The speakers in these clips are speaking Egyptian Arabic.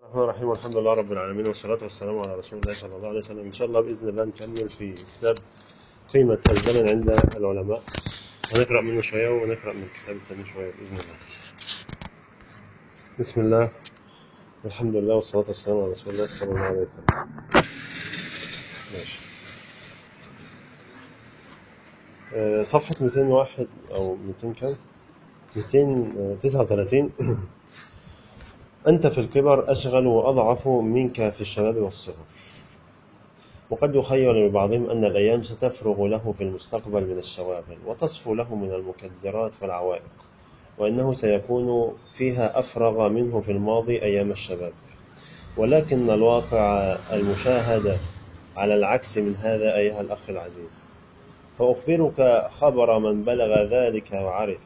الرحمن الرحيم والحمد لله رب العالمين والصلاة والسلام على رسول الله صلى الله عليه وسلم إن شاء الله بإذن الله نكمل في كتاب قيمة الزمن عند العلماء هنقرأ منه شوية ونقرأ من الكتاب الثاني شوية بإذن الله بسم الله الحمد لله والصلاة والسلام على رسول الله صلى الله عليه وسلم ماشي آه، صفحة 201 أو 200 كم 239 أنت في الكبر أشغل وأضعف منك في الشباب والصغر وقد يخيل لبعضهم أن الأيام ستفرغ له في المستقبل من الشواغل وتصفو له من المكدرات والعوائق وأنه سيكون فيها أفرغ منه في الماضي أيام الشباب ولكن الواقع المشاهد على العكس من هذا أيها الأخ العزيز فأخبرك خبر من بلغ ذلك وعرف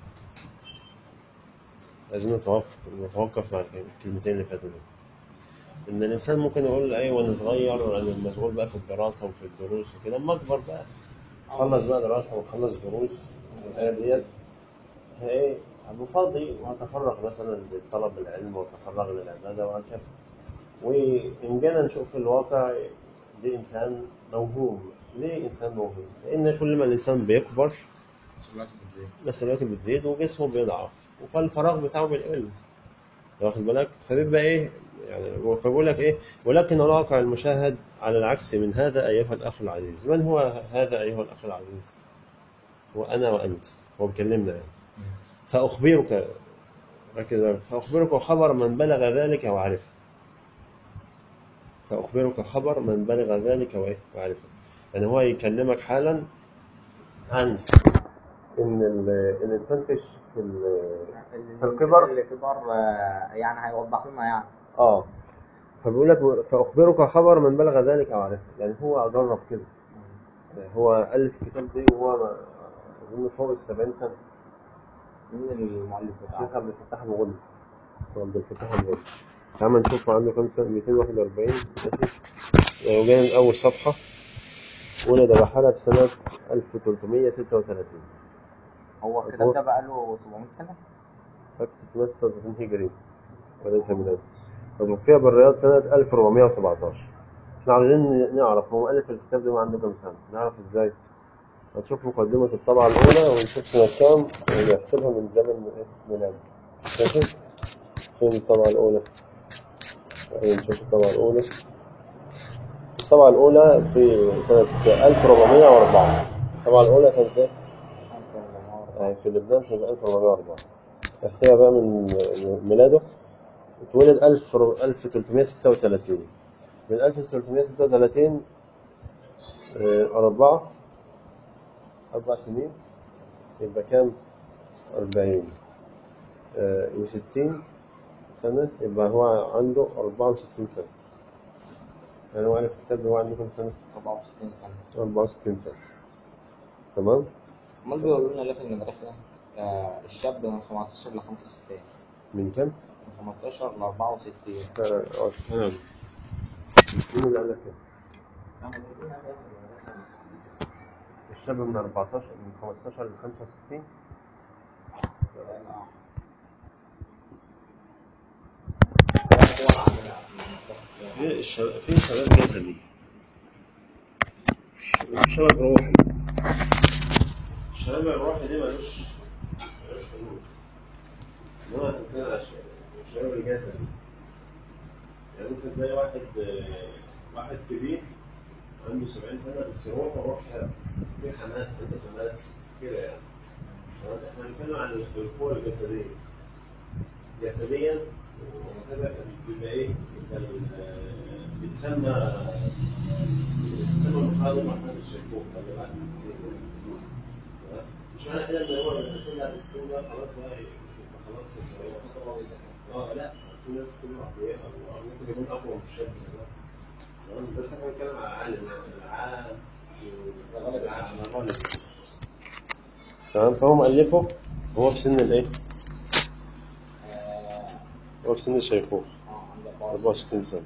لازم نتوقف نتوقف مع الكلمتين اللي فاتوا دول ان الانسان ممكن يقول ايه وانا صغير انا مشغول بقى في الدراسه وفي الدروس وكده اما اكبر بقى خلص بقى دراسه وخلص دروس الحاجات ديت ايه ابقى فاضي وهتفرغ مثلا لطلب العلم واتفرغ للعباده وهكذا وان جينا نشوف الواقع دي انسان موهوم ليه انسان موهوم؟ لان كل ما الانسان بيكبر مسؤولياته بتزيد وجسمه بيضعف فالفراغ بتاعه بيقل واخد بالك فبيبقى ايه يعني فبقول لك ايه ولكن الواقع المشاهد على العكس من هذا ايها الاخ العزيز من هو هذا ايها الاخ العزيز وانا وانت هو بيكلمنا يعني فاخبرك ركز بقى. فاخبرك خبر من بلغ ذلك وعرفه فاخبرك خبر من بلغ ذلك وايه وعرفه يعني هو يكلمك حالا عن ان ال- ان الانسان في في ال- في الكبر الكبار آه، يعني هيوضح لنا يعني اه فبيقول لك فاخبرك خبر من بلغ ذلك او عرفه يعني هو جرب كده هو الف الكتاب دي وهو ما- اظن فوق ال 70 سنه مين المؤلف الشيخ بتاعه؟ عبد الفتاح مغني عبد الفتاح مغني تعال نشوف عنده كام سنه 241 ماشي وجاي اول صفحه ولد بحالة في سنة 1336 هو الكتاب ده بقى له 700 سنة؟ فكت 36 هجري وليس ميلادي وتوفي بالرياض سنة 1417 احنا عاوزين نعرف هو مؤلف الكتاب ده عنده كام سنة نعرف ازاي هنشوف مقدمة الطبعة الأولى ونشوف سنة كام ونحسبها من زمن إيه؟ ميلادي ماشي فين الطبعة الأولى أيوة نشوف الطبعة الأولى الطبعة الأولى في سنة 1404 الطبعة الأولى سنة إيه؟ آه، في لبنان سنة 1404 احسبها بقى من ميلاده اتولد 1000 1336 من 1336 آه، أربعة أربع سنين يبقى كام؟ أربعين آه، وستين سنة يبقى هو عنده أربعة وستين سنة يعني هو عارف الكتاب ده هو عنده كام سنة؟ 64 سنة 64 سنة تمام؟ امال بيقولوا لنا ليه في المدرسة آه، الشاب من 15 ل 65 من كام؟ من 15 ل 64 آه، آه، تمام مين اللي قال لك كده؟ الشاب من 14 من 15 ل 65 في الشباب في شباب جسدي وفي شباب روحي الشباب الروحي ده ملوش ملوش حدود انما عندنا الشباب الجسدي يعني ممكن تلاقي واحد آه، واحد كبير عنده 70 سنة بس روحه روح شاب في حماس عنده حماس كده يعني احنا بنتكلم عن القوة الجسدية جسديا وهكذا كان بيبقى ايه؟ كان آه، بتسمى بتسمى مرحلة مرحلة الشيخوخة اللي بعد الستين تمام؟ مش معنى كده ان هو الانسان بعد الستين ده خلاص بقى يبقى خلاص اه لا في ناس كلهم اقوياء او أو ممكن يكون اقوى من الشاب كمان. تمام؟ بس احنا بنتكلم على العالم يعني العالم الغالب العالم الغالب تمام فهو مؤلفه هو في سن الايه؟ آه، هو في سن الشيخوخة اه عند 64 64 سنة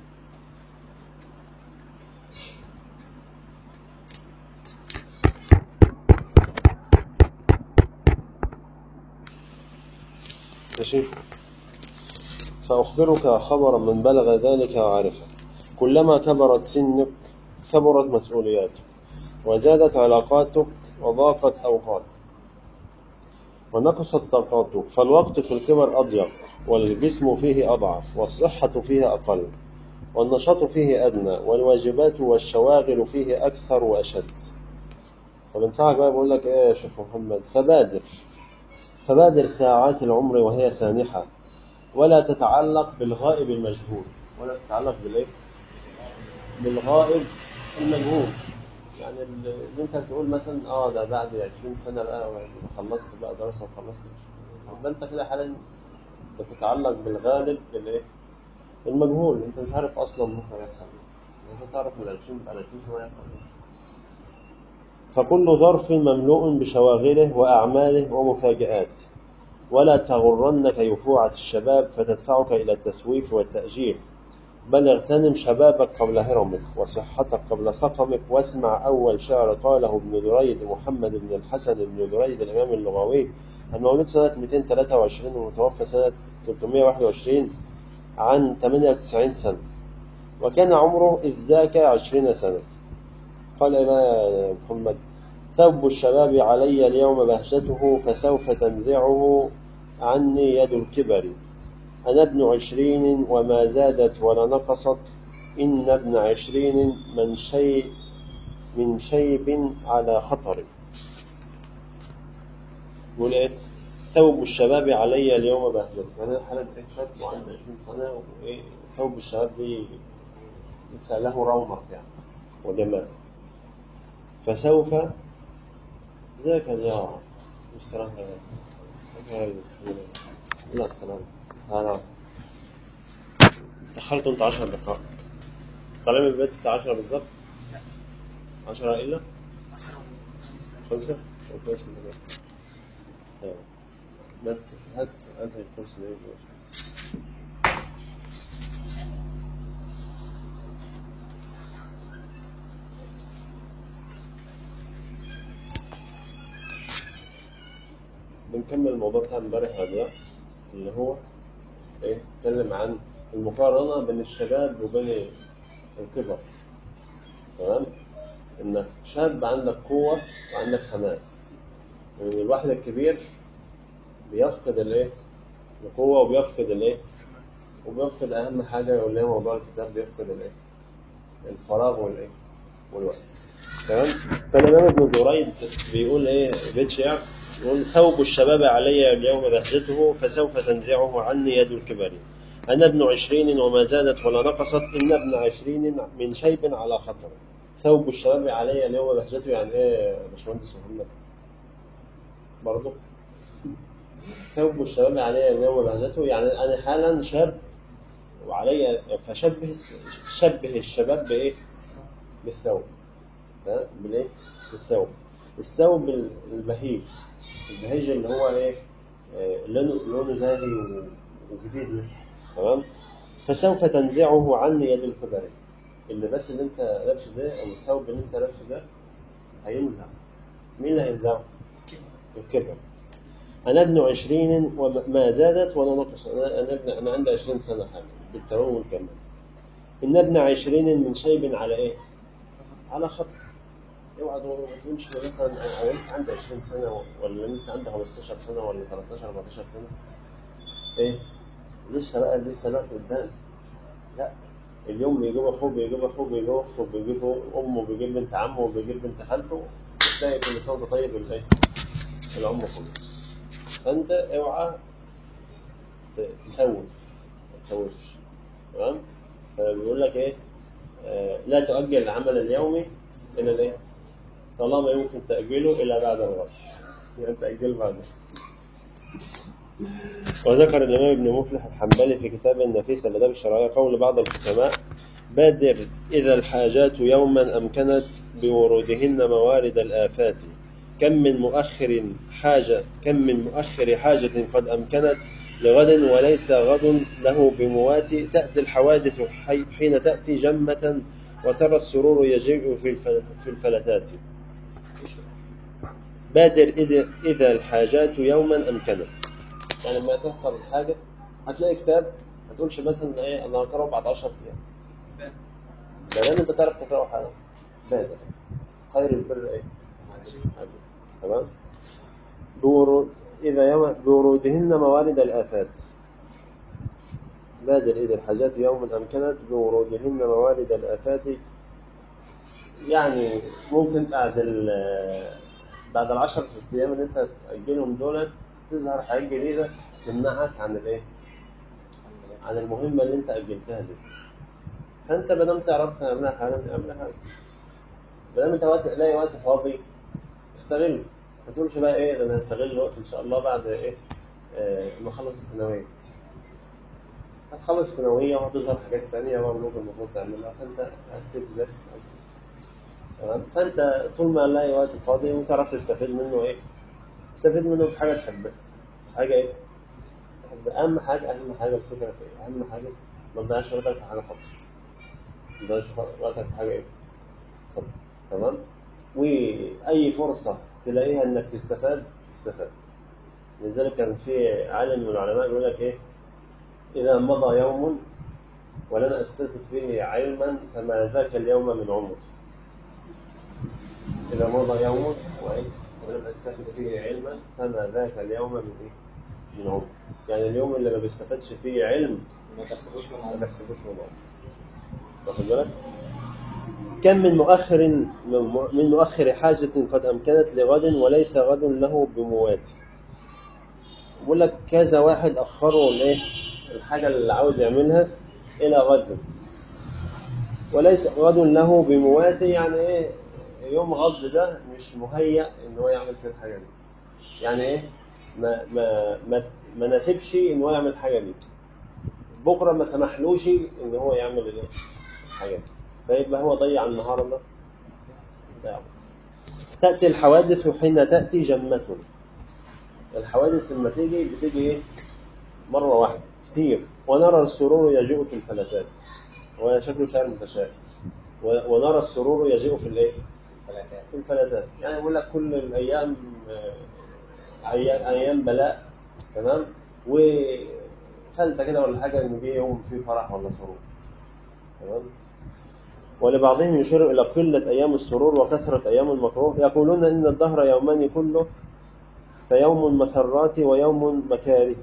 ماشي فأخبرك خبرا من بلغ ذلك وعرفه كلما كبرت سنك كبرت مسؤولياتك وزادت علاقاتك وضاقت أوقاتك ونقصت طاقاتك فالوقت في الكبر أضيق والجسم فيه أضعف والصحة فيه أقل والنشاط فيه أدنى والواجبات والشواغل فيه أكثر وأشد فبنصحك بقى بقول لك إيه يا شيخ محمد فبادر فبادر ساعات العمر وهي سانحة ولا تتعلق بالغائب المجهول ولا تتعلق بالإيه؟ بالغائب المجهول يعني اللي انت بتقول مثلا اه ده بعد 20 سنه بقى خلصت بقى دراسه وخلصت يبقى انت كده حالا بتتعلق بالغالب بالايه؟ المجهول انت مش عارف اصلا ممكن يحصل ايه انت تعرف من 20 بعد 20 سنه يحصل ايه فكل ظرف مملوء بشواغله واعماله ومفاجآت ولا تغرنك يفوعة الشباب فتدفعك إلى التسويف والتأجيل بل اغتنم شبابك قبل هرمك وصحتك قبل سقمك واسمع أول شعر قاله ابن دريد محمد بن الحسن بن دريد الإمام اللغوي المولود سنة 223 ومتوفى سنة 321 عن 98 سنة وكان عمره إذ ذاك 20 سنة قال إيه بقى يا محمد ثوب الشباب علي اليوم بهجته فسوف تنزعه عني يد الكبر أنا ابن عشرين وما زادت ولا نقصت إن ابن عشرين من شيء من شيب على خطر يقول إيه ثوب الشباب علي اليوم بهجته أنا حالة إيه شاب وعندي 20 سنة وإيه ثوب الشباب دي ليس له رونق يعني وجمال فسوف ازيك يا زيارة والسلام عليكم لا السلام أنا دخلت أنت 10 دقائق طالع من البيت الساعة 10 بالظبط 10 إلا خمسة كويس إنه أيوة. ما ت- هات هات الكرسي ده يجي. بنكمل الموضوع بتاع امبارح يا ضياء اللي هو ايه اتكلم عن المقارنة بين الشباب وبين الكبر تمام انك شاب عندك قوة وعندك حماس يعني الواحد الكبير بيفقد الايه القوة وبيفقد الايه وبيفقد اهم حاجة واللي هي موضوع الكتاب بيفقد الايه الفراغ والايه والوقت تمام فالامام ابن دريد بيقول ايه بيت شعر يقول ثوب الشباب علي اليوم بهجته فسوف تنزعه عني يد الكبر أنا ابن عشرين وما زادت ولا نقصت إن ابن عشرين من شيب على خطر ثوب الشباب علي اليوم بهجته يعني إيه يا باشمهندس محمد برضه ثوب الشباب علي اليوم بهجته يعني أنا حالا شاب وعلي فشبه شبه الشباب بإيه؟ بالثوب ها؟ بالإيه؟ بالثوب الثوب البهيج البهيج اللي هو ايه آه، لونه لونه زاهي و- وجديد لسه تمام فسوف تنزعه عني يد الكبر اللباس اللي انت لابسه ده او الثوب اللي انت لابسه ده هينزع مين اللي هينزعه؟ الكبر انا ابن عشرين وما زادت ولا نقص انا انا ابن انا عندي 20 سنه حاجه بالتمام والكمال ان ابن عشرين من شيب على ايه؟ على خط اوعى تقولش ده مثلا انا لسه عندي 20 سنه ولا لسه عندي 15 سنه ولا 13 14 سنه ايه لسه بقى لسه الوقت قدام لا اليوم بيجيب اخوه بيجيب اخوه بيجيب اخته بيجيب امه بيجيب بنت عمه وبيجيب بنت خالته تلاقي كل سنه وانت طيب الايه العمر كله فانت اوعى ت- تسوف ما تسوفش تمام فبيقول لك ايه آه لا تؤجل العمل اليومي الى الايه طالما يمكن تأجيله إلى بعد الغد يعني تأجيل بعد وذكر الإمام ابن مفلح الحنبلي في كتاب النفيس الآداب الشرعية قول بعض الحكماء بادر إذا الحاجات يوما أمكنت بورودهن موارد الآفات كم من مؤخر حاجة كم من مؤخر حاجة قد أمكنت لغد وليس غد له بموات تأتي الحوادث حي- حين تأتي جمة وترى السرور يجيء في الفل- في الفلتات بادر إذا إذا الحاجات يوما أمكنت يعني لما تحصل حاجة هتلاقي كتاب ما تقولش مثلا ايه انا هقراه بعد 10 ايام ما دام انت تعرف تقراه حالا بادر خير البر ايه تمام بورود إذا يوم بورودهن موارد الآفات بادر إذا الحاجات يوما أمكنت بورودهن موارد الآفات يعني ممكن بعد ال بعد العشر أيام اللي أنت تأجلهم دول تظهر حاجات جديدة تمنعك عن الإيه؟ عن المهمة اللي أنت أجلتها دي فأنت ما دام تعرف تعملها حالا اعملها حالا ما دام أنت وقت تلاقي وقت فاضي استغله ما تقولش بقى إيه ده أنا هستغل الوقت إن شاء الله بعد إيه؟ آه، ما أخلص الثانوية هتخلص الثانوية وهتظهر حاجات تانية برضه المفروض تعملها فأنت هتسيب ده هتسيب. تمام فأنت طول ما تلاقي وقت فاضي وتعرف تستفيد منه إيه؟ تستفيد منه في حاجة تحبها حاجة إيه؟ تحبها أهم حاجة أهم حاجة الفكرة في إيه؟ أهم حاجة ما تضيعش وقتك في حاجة فاضية ما تضيعش وقتك في حاجة إيه؟ فاضية تمام؟ وأي فرصة تلاقيها إنك تستفاد تستفاد لذلك كان في عالم من العلماء بيقول لك إيه؟ إذا مضى يوم ولم أستفد فيه علما فما ذاك اليوم من عمري إذا مضى يوم وإيه؟ ولم أستفد فيه علما فما ذاك اليوم من إيه؟ من عمري يعني اليوم اللي ما بيستفادش فيه علم ما تحسبوش من ما عمرك بحسبوش من عمري واخد بالك؟ كم من مؤخر من مؤخر حاجة قد أمكنت لغد وليس غد له بموات بقول لك كذا واحد أخروا الإيه؟ الحاجة اللي عاوز يعملها إلى غد وليس غد له بموات يعني إيه يوم غد ده مش مهيأ إن هو يعمل فيه الحاجة دي يعني إيه ما ما ما ما ناسبش إن هو يعمل الحاجة دي بكرة ما سمحلوش إن هو يعمل الإيه الحاجة دي فيبقى هو ضيع النهار ده ضيعه. تأتي الحوادث حين تأتي جمة الحوادث لما تيجي بتيجي إيه مرة واحدة كتير ونرى السرور يجيء في الفلتات هو شكله شعر متشابه و- ونرى السرور يجيء في الايه؟ فلاتات في الفلتات يعني يقول لك كل الايام آه، ايام ايام بلاء تمام وفلتة كده ولا حاجه ان جه يوم فيه فرح ولا سرور تمام ولبعضهم يشير الى قله ايام السرور وكثره ايام المكروه يقولون ان الدهر يومان كله فيوم مسرات ويوم مكاره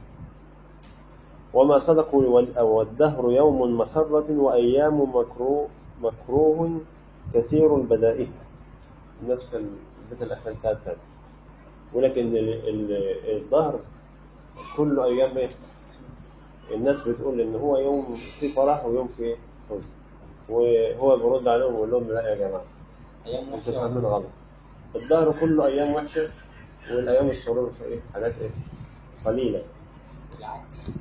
وما صدقوا وال- والدهر يوم مسرة وأيام مكروه, مكروه كثير البدائه نفس البيت الأخير بتاعت تاني ولكن ال- ال- الدهر كله أيام إيه؟ الناس بتقول إن هو يوم فيه فرح ويوم فيه حزن وهو بيرد عليهم ويقول لهم لا يا جماعة ايام انتوا وحشه فاهمين غلط الدهر كله أيام وحشة والأيام السرور في إيه؟ حاجات إيه؟ قليلة بالعكس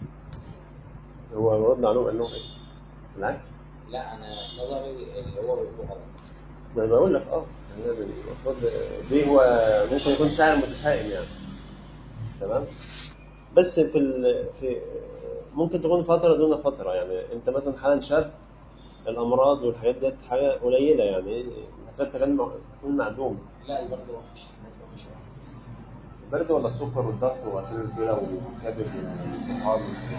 هو بيرد عليهم قال لهم إيه؟ بالعكس لا انا نظري اللي هو بيقوله غلط ما أنا بقول لك اه يعني ده المفروض دي هو ممكن يكون شاعر متشائم يعني تمام بس في ال... في ممكن تكون فتره دون فتره يعني انت مثلا حالا شاب الامراض والحاجات ديت حاجه قليله يعني محتاج تكون تكون معدوم لا البرد وحش البرد وحش البرد ولا السكر والضغط وغسيل الكلى والكبد والطحال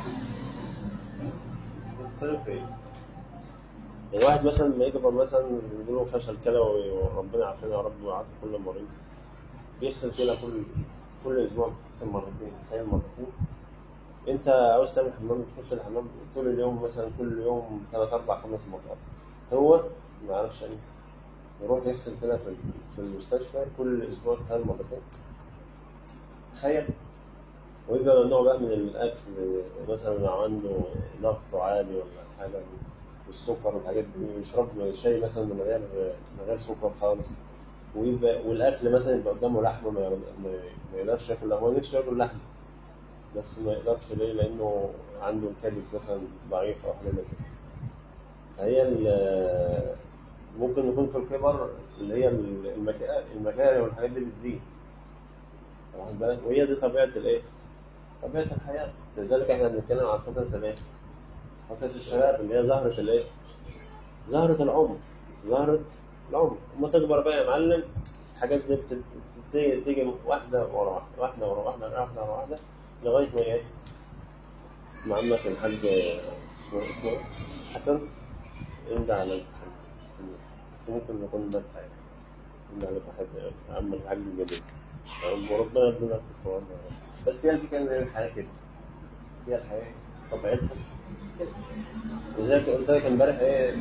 بتتكلم في ايه؟ يعني واحد مثلا لما يكبر مثلا يجي له فشل كلوي وربنا يعافينا يا رب ويعافي كل مريض بيغسل كلى كل كل اسبوع بيغسل مرتين تخيل مرتين انت عاوز تعمل حمام تخش الحمام طول اليوم مثلا كل يوم ثلاث اربع خمس مرات هو ما يعرفش يعني يروح يغسل كلى في في المستشفى كل اسبوع تخيل مرتين تخيل ويبقى ممنوع بقى من الاكل مثلا لو عنده ضغط عالي ولا حاجه والسكر والحاجات دي يشرب شاي مثلا من غير من غير سكر خالص ويبقى والاكل مثلا يبقى قدامه لحمه ما ما- ما يقدرش ياكل لحمه هو نفسه ياكل لحمه بس ما يقدرش ليه لانه عنده الكبد مثلا ضعيف او حاجه زي كده فهي ال- ممكن يكون في الكبر اللي هي المكا- المكاره والحاجات دي بتزيد واخد بالك وهي دي طبيعه الايه؟ طبيعه الحياه لذلك احنا بنتكلم عن فتره الايه؟ فتره الشباب اللي هي زهره الايه؟ زهره العمر زهره العمر اما تكبر بقى يا معلم الحاجات دي بت- بتيجي تيجي واحده ورا واحده واحده ورا واحده واحده ورا واحده لغايه ما ايه؟ مع عمك الحاج اسمه اسمه إيه؟ حسن يندى على بس ممكن نكون مات ساعتها يندى على واحد عم الحاج الجديد وربنا يرضينا في القرآن يا رب. بس هي الفكرة إن هي الحياة كده هي الحياة طبيعتها كده لذلك قلت لك امبارح ايه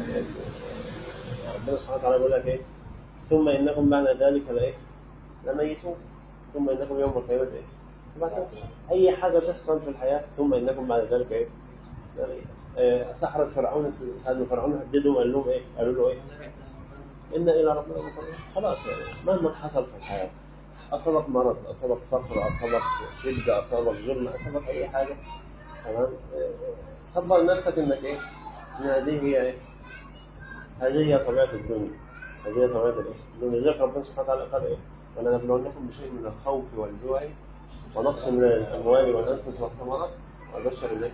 ربنا سبحانه وتعالى بيقول لك ايه ثم انكم بعد ذلك لايه لميتون ثم انكم يوم القيامه ايه تبعثون. اي حاجه تحصل في الحياه ثم انكم بعد ذلك ايه لميتون. آه، سحرة فرعون سيدنا فرعون هددهم قال لهم ايه قالوا له ايه ان الى ربنا منقلبون خلاص يعني مهما حصل في الحياه اصابك مرض اصابك فقر اصابك شده اصابك ظلم اصابك اي حاجه تمام آه، صبر نفسك انك ايه ان هذه هي ايه هذه هي طبيعه الدنيا هذه هي طبيعه الايه الدنيا لذلك ربنا سبحانه وتعالى قال ايه ولنبلونكم بشيء من الخوف والجوع ونقص من الاموال والانفس والثمرات وبشر الايه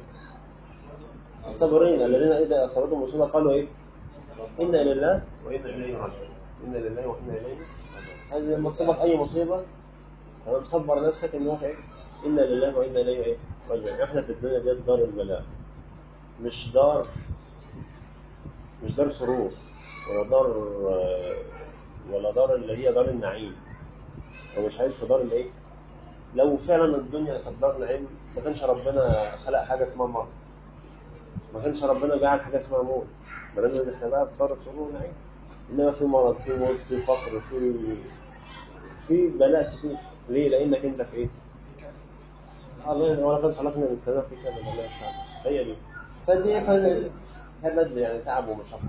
الصابرين الذين اذا اصابتهم مصيبه قالوا ايه انا لله وانا اليه راجعون انا لله وانا اليه راجعون هذه لما تصيبك اي مصيبه تمام صبر نفسك ان هو ايه انا لله وانا اليه ايه راجعون احنا في الدنيا ديت دار البلاء مش دار مش دار سرور ولا دار آه، ولا دار اللي هي دار النعيم هو مش عايش في دار الايه لو فعلا الدنيا كانت دار نعيم ما كانش ربنا خلق حاجه اسمها مرض ما كانش ربنا جعل حاجه اسمها موت ما دام ان احنا بقى في دار سرور ونعيم انما في مرض في موت في فقر في في بلاء كتير ليه؟ لانك انت في ايه؟ الله ولقد خلقنا الانسان في كبد الله تعالى هي دي فدي فدي كبد يعني تعب ومشقه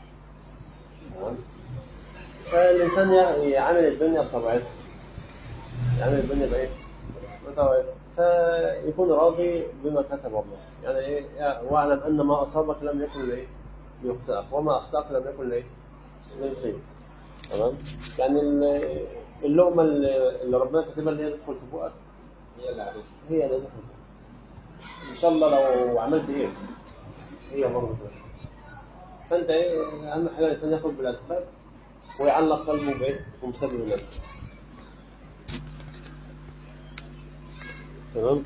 تمام فالانسان يع- يعامل الدنيا بطبيعتها يعامل الدنيا بايه؟ بطبيعتها فيكون راضي بما كتب الله يعني ايه واعلم ان ما اصابك لم يكن لايه؟ ليخطئك وما اخطاك لم يكن لايه؟ ليصيبك تمام؟ يعني ال- اللقمه اللي اللي ربنا كاتبها اللي هي تدخل في بقك هي اللي عليك هي اللي تدخل ان شاء الله لو عملت ايه هي برضه كده فانت ايه اهم حاجه الانسان ياخد بالاسباب ويعلق قلبه بايه بمسبب الاسباب تمام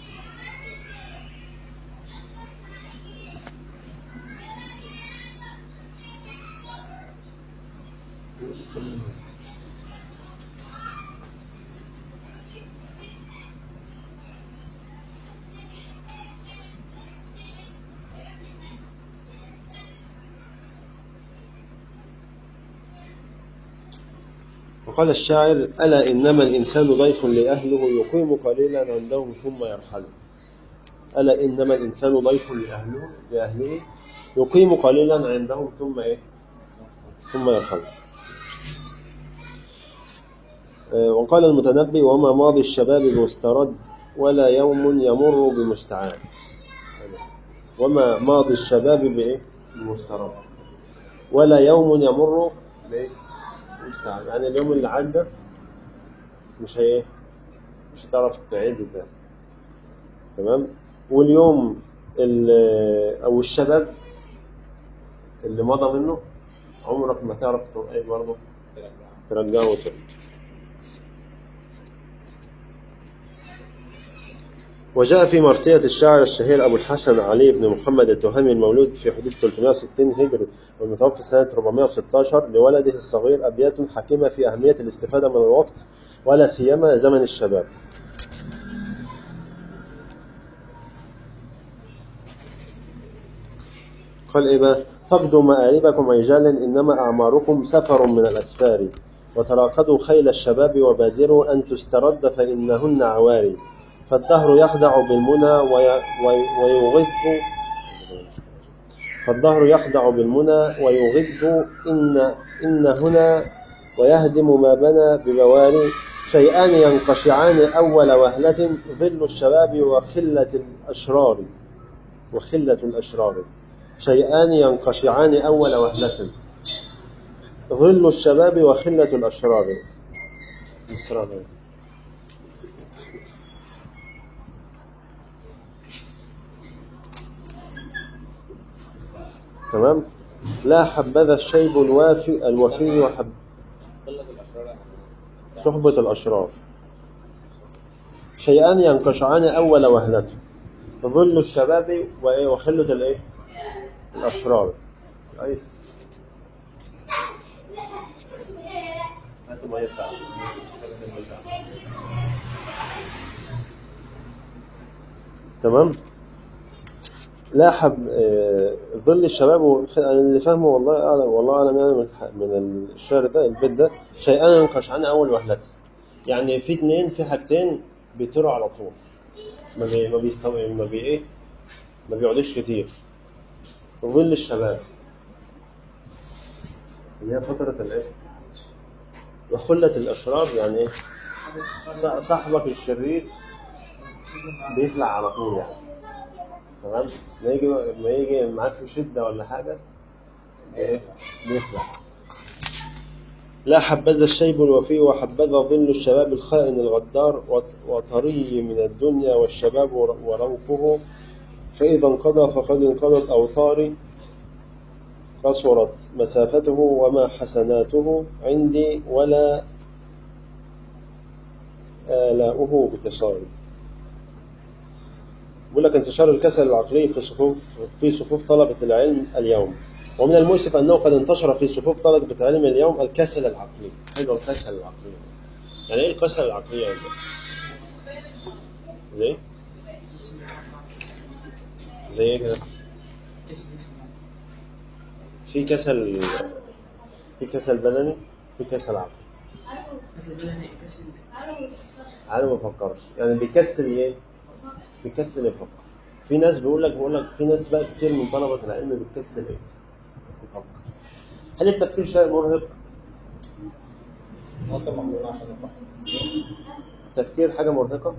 وقال الشاعر ألا إنما الإنسان ضيف لأهله يقيم قليلا عندهم ثم يرحل ألا إنما الإنسان ضيف لأهله لأهله يقيم قليلا عندهم ثم إيه ثم يرحل آه، وقال المتنبي وما ماضي الشباب بمسترد ولا يوم يمر بمستعان وما ماضي الشباب بإيه بمسترد ولا يوم يمر بإيه مستعان يعني اليوم اللي عدى مش هي مش هتعرف تعيده تاني تمام واليوم ال- او الشباب اللي مضى منه عمرك ما تعرف ترقيه برضه ترجعه تاني وجاء في مرثية الشاعر الشهير أبو الحسن علي بن محمد التهامي المولود في حدود 360 هجري والمتوفى سنة 416 لولده الصغير أبيات حكيمة في أهمية الاستفادة من الوقت ولا سيما زمن الشباب قال إيه بقى فقدوا مآربكم رجالا إنما أعماركم سفر من الأسفار وتراقدوا خيل الشباب وبادروا أن تسترد فإنهن عواري فالدهر يخدع بالمنى وي- وي- ويغض فالدهر يخدع بالمنى ويغض إن إن هنا ويهدم ما بنى ببواري شيئان ينقشعان أول وهلة ظل الشباب وخلة الأشرار وخلة الأشرار شيئان ينقشعان أول وهلة ظل الشباب وخلة الأشرار مصران. تمام لا حبذا الشيب الوافي الوفي وحب قلة الأشرار يعني صحبة الأشرار شيئان ينقشعان أول وهلة ظل الشباب وإيه وخلة الإيه الأشرار أي هاتوا مية ساعة. تمام لا حب آه، ظل الشباب وخ- أنا اللي فاهمه والله اعلم والله اعلم يعني من الح- من الشعر ده البيت ده شيئان ينقش عنه اول وهلته يعني في اتنين في حاجتين بيطيروا على طول ما بي ما بيستوي ما بي ايه ما بيقعدوش كتير ظل الشباب اللي هي فترة الايه وخلة الاشرار يعني ايه ص- صاحبك الشرير بيخلع على طول يعني تمام ما يجي ما يجي معاك في شدة ولا حاجة ايه بيخلع لا حبذا الشيب الوفي وحبذا ظل الشباب الخائن الغدار وط- وطري من الدنيا والشباب ور- وروقه فإذا انقضى فقد انقضت أوطاري قصرت مسافته وما حسناته عندي ولا آلاؤه بكساري بيقول لك انتشار الكسل العقلي في صفوف في صفوف طلبة العلم اليوم ومن المؤسف أنه قد انتشر في صفوف طلبة العلم اليوم الكسل العقلي حلو الكسل العقلي يعني ايه الكسل العقلي عندك؟ ليه؟ زي ايه كده؟ في كسل في كسل بدني في كسل عقلي كسل بدني كسل انا ما بفكرش يعني بيكسل ايه بيكسل يفكر في ناس بيقول لك بيقول لك في ناس بقى كتير من طلبه العلم بتكسل ايه يفكر هل التفكير شيء مرهق اصلا مخلوقين عشان نفرح التفكير حاجه مرهقه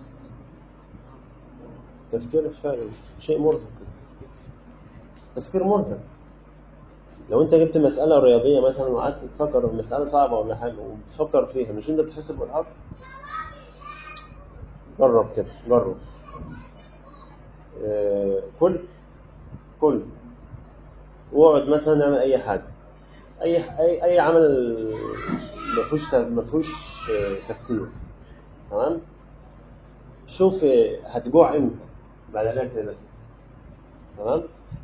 التفكير فعلا شيء مرهق التفكير مرهق لو انت جبت مسألة رياضية مثلا وقعدت تفكر في مسألة صعبة ولا حاجة وبتفكر فيها مش انت بتحس بإرهاق؟ جرب كده جرب آه، كل كل واقعد مثلا اعمل اي حاجة اي اي اي عمل ما فيهوش ما فيهوش آه، تفكير تمام شوف آه، هتجوع امتى بعد الاكل ده تمام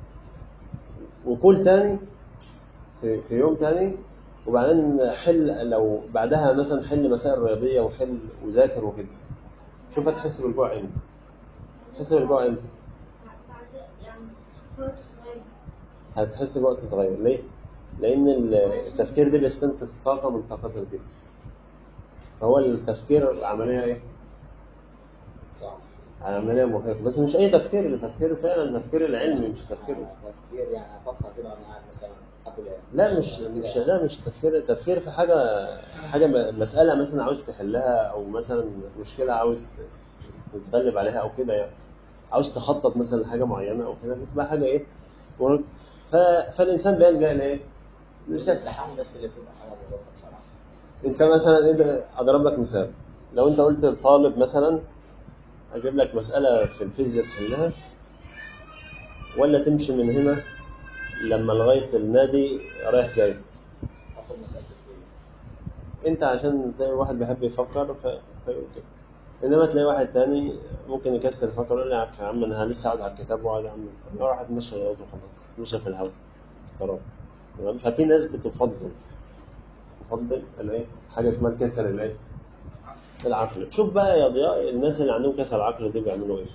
وكل تاني في, في يوم تاني وبعدين حل لو بعدها مثلا حل مسائل رياضية وحل وذاكر وكده شوف هتحس بالجوع امتى تحس بالجوع امتى يعني وقت صغير هتحس بوقت صغير ليه؟ لأن التفكير ده بيستنفذ طاقة من طاقات الجسم فهو التفكير عملية ايه؟ صعب عملية مرهقة بس مش أي تفكير التفكير فعلا تفكير العلمي مش تفكير تفكير يعني افكر كده وانا قاعد مثلا اكل ايه لا مش مش لا مش تفكير تفكير في حاجة حاجة م- مسألة مثلا عاوز تحلها أو مثلا مشكلة عاوز ت- تتغلب عليها أو كده يعني عاوز تخطط مثلا لحاجة معينة أو كده بتبقى حاجة إيه مرهقة. ف... فالإنسان بيلجأ لإيه؟ للكسل الامتحان بس اللي بتبقى حاجه مرهقه بصراحه أنت مثلا أنت أضرب لك مثال لو أنت قلت لطالب مثلا أجيب لك مسألة في الفيزياء تحلها ولا تمشي من هنا لما لغاية النادي رايح جاي اخد مساله الفيزياء انت عشان تلاقي واحد بيحب يفكر ف... فيقول كده انما تلاقي واحد تاني ممكن يكسر يفكر يقول لك يا عم انا لسه قاعد على الكتاب وقاعد اعمل راح اتمشى رياضه وخلاص اتمشى في الهواء ترى تمام ففي ناس بتفضل تفضل الايه حاجه اسمها الكسل الايه العقل شوف بقى يا ضياء الناس اللي عندهم كسل عقل دي بيعملوا ايه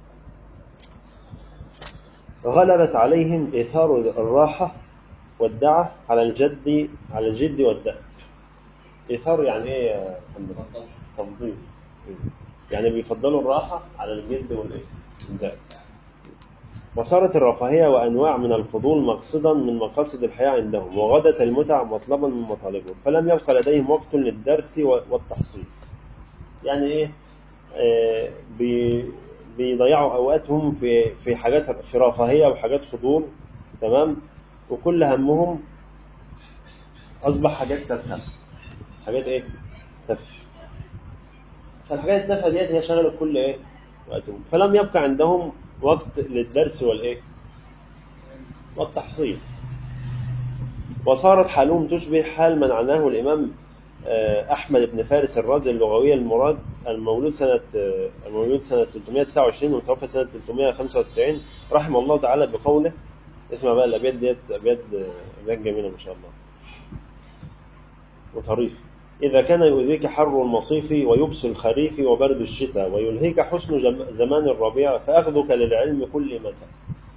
غلبت عليهم ايثار الراحه والدعه على الجد على الجد والدأب ايثار يعني ايه يا محمد اتفضل تفضيل يعني بيفضلوا الراحة على الجد والإيه؟ الدأب وصارت الرفاهية وأنواع من الفضول مقصدا من مقاصد الحياة عندهم وغدت المتع مطلبا من مطالبهم فلم يبقى لديهم وقت للدرس و- والتحصيل يعني إيه آه بي بيضيعوا أوقاتهم في في حاجات في رفاهية وحاجات فضول تمام وكل همهم أصبح حاجات تافهة حاجات إيه تافهة فالحاجات التافهه ديت هي شغلت كل ايه وقتهم فلم يبقى عندهم وقت للدرس والايه والتحصيل وصارت حالهم تشبه حال من عناه الامام آه، احمد بن فارس الرازي اللغوي المراد المولود سنة المولود سنة 329 ومتوفى سنة 395 رحمه الله تعالى بقوله اسمع بقى الأبيات ديت أبيات أبيات جميلة ما شاء الله وطريف إذا كان يؤذيك حر المصيف ويبس الخريف وبرد الشتاء ويلهيك حسن جم- زمان الربيع فأخذك للعلم كل متى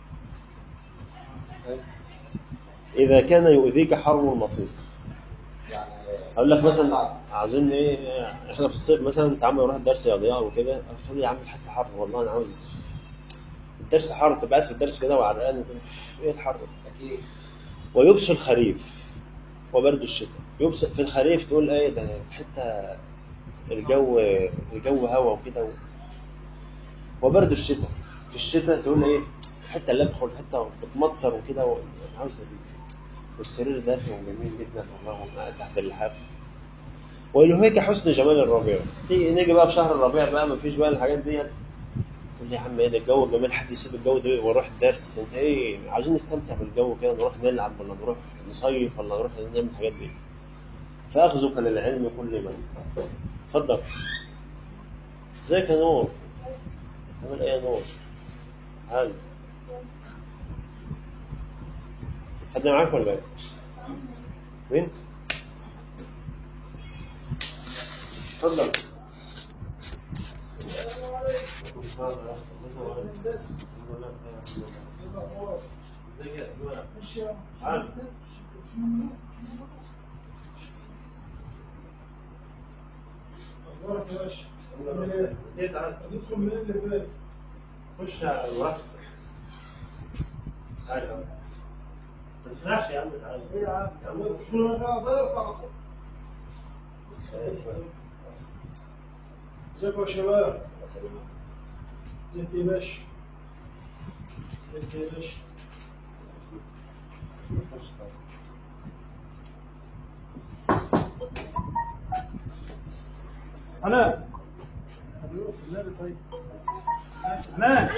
إذا كان يؤذيك حر المصيف يعني اقول لك مثلا عاوزين ايه احنا في الصيف مثلا تعال نروح درس رياضيات وكده تقول لي يا عم الحته حر والله انا عاوز الدرس حر تبقى قاعد في الدرس كده وعرقان وكده ايه الحر ده؟ اكيد ويبس الخريف وبرد الشتاء يبس في الخريف تقول ايه ده الحته الجو الجو هوا وكده و... وبرد الشتاء في الشتاء تقول ايه الحته اللي ادخل حته بتمطر وكده و... أنا عاوز والسرير دافي وجميل جدا والله وأنا قاعد تحت اللحاف ويلهيك حسن جمال الربيع تيجي نيجي بقى في شهر الربيع بقى مفيش بقى الحاجات دي تقول لي يا عم ايه ده الجو جميل حد يسيب الجو ده واروح الدرس ده انت ايه عايزين نستمتع بالجو كده نروح نلعب ولا نروح نصيف ولا نروح نعمل الحاجات دي فاخذك للعلم كل من اتفضل ازيك يا نور عامل ايه يا نور هل حد معاك ولا ايه مين اتفضل ازيك يا اسماء تعال. اخبارك يا باشا؟ عامل ايه؟ ايه تعال هتدخل من اللي فات؟ خش على الوقت تعال يا عم. ما تخلعش يا عم تعال ايه يا عم؟ ادخل انا ضيف على طول ازيكم يا شباب؟ ازيك يا باشا؟ ازيك يا باشا؟ حنان هدوء في النادي طيب حنان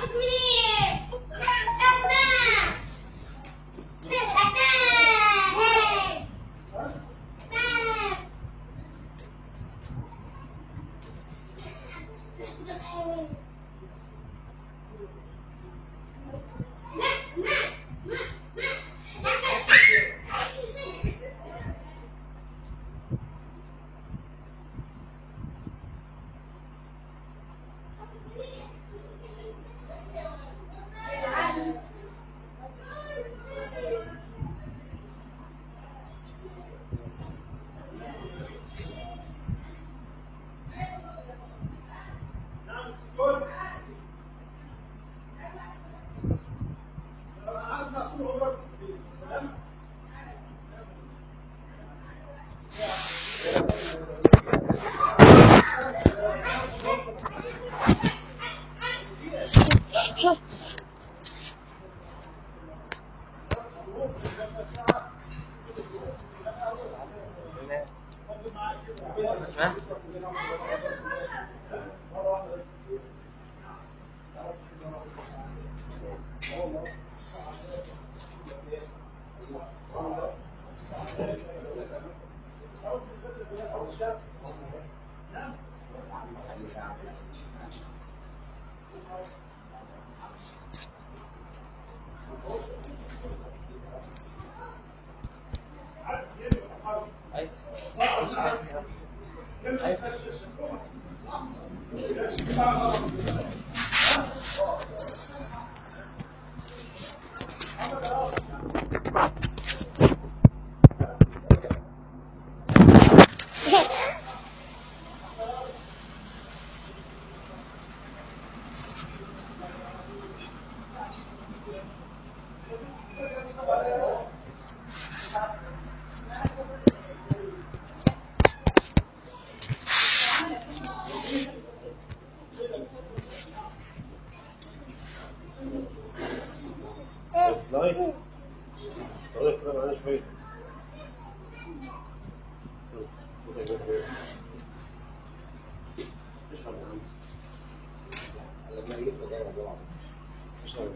عايز اطلعي اقول لك معانا شويه اشرب يا عم لما يجيب زي ما جمعه اشرب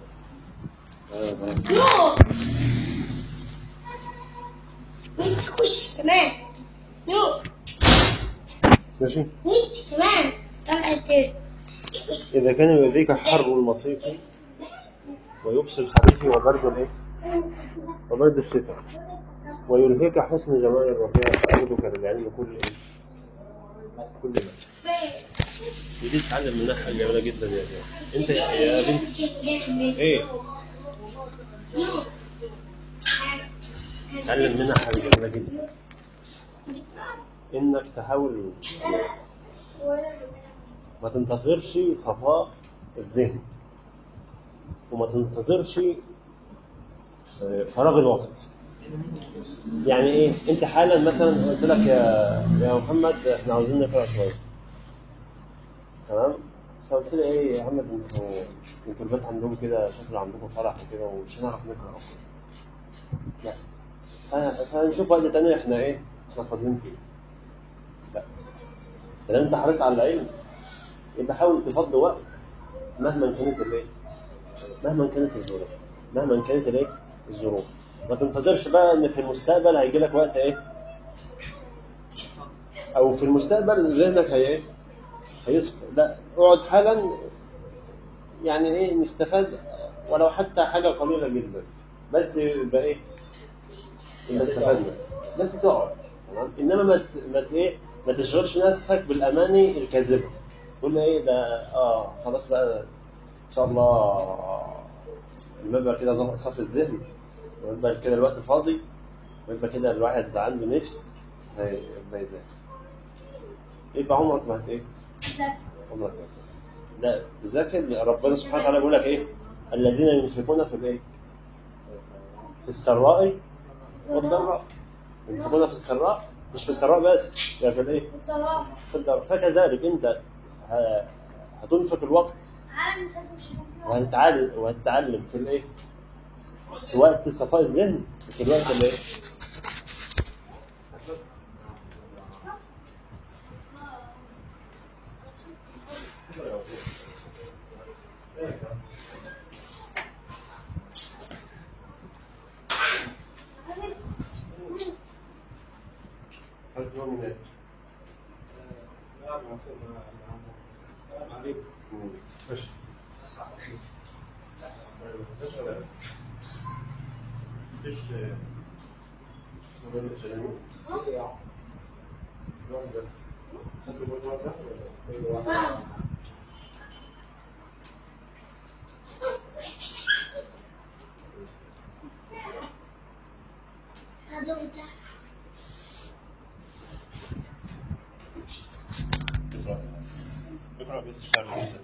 نور وانت خش كمان نور ماشي وانت كمان طلعت ايه؟ إذا كان يؤذيك حر المصيف ويبصي الخريف وبرد الإيه؟ وبرد الشتاء ويلهيك حسن جمال الربيع فأخذك للعلم كل إيه؟ كل متى فين؟ ودي تتعلم منها حاجة جميلة جدا يا جماعة أنت يا يا بنتي إيه؟ تتعلم منها حاجة جميلة جدا إنك تحاول ما تنتظرش صفاء الذهن وما تنتظرش آه، فراغ الوقت يعني ايه انت حالا مثلا قلت لك يا يا محمد احنا عاوزين نقرا شويه تمام فقلت لي ايه يا محمد انتوا انتوا البنات عندهم كده شكل عندكم فرح وكده ومش هنعرف نقرا لا ف- فهنشوف وقت تاني احنا ايه احنا فاضيين فيه لا لان انت حريص على العلم يبقى حاول تفضي وقت مهما كانت الايه مهما كانت الظروف مهما كانت الايه الظروف ما تنتظرش بقى ان في المستقبل هيجي لك وقت ايه او في المستقبل ذهنك هي ايه هيصفى لا اقعد حالا يعني ايه نستفاد ولو حتى حاجه قليله جدا بس يبقى ايه يبقى استفدنا بس تقعد تمام انما ما ت- ما ت- ايه ما تشغلش نفسك بالاماني الكاذبه تقول ايه ده اه خلاص بقى ان شاء الله لما يبقى كده ظبط صف الذهن ويبقى كده الوقت فاضي ويبقى كده الواحد عنده نفس هيبقى يذاكر يبقى عمرك ما هت ايه؟ عمرك ما هتذاكر لا تذاكر ربنا سبحانه وتعالى بيقول لك ايه؟ الذين ينفقون في الايه؟ في السراء والضراء ينفقون في السراء مش في السراء بس يعني في الايه؟ في الضراء فكذلك انت ه- هتنفق الوقت وهتتعلم وهتتعلم في الايه؟ في وقت صفاء الذهن في الوقت اللي ايه؟ اقرا بيت الشعر جدا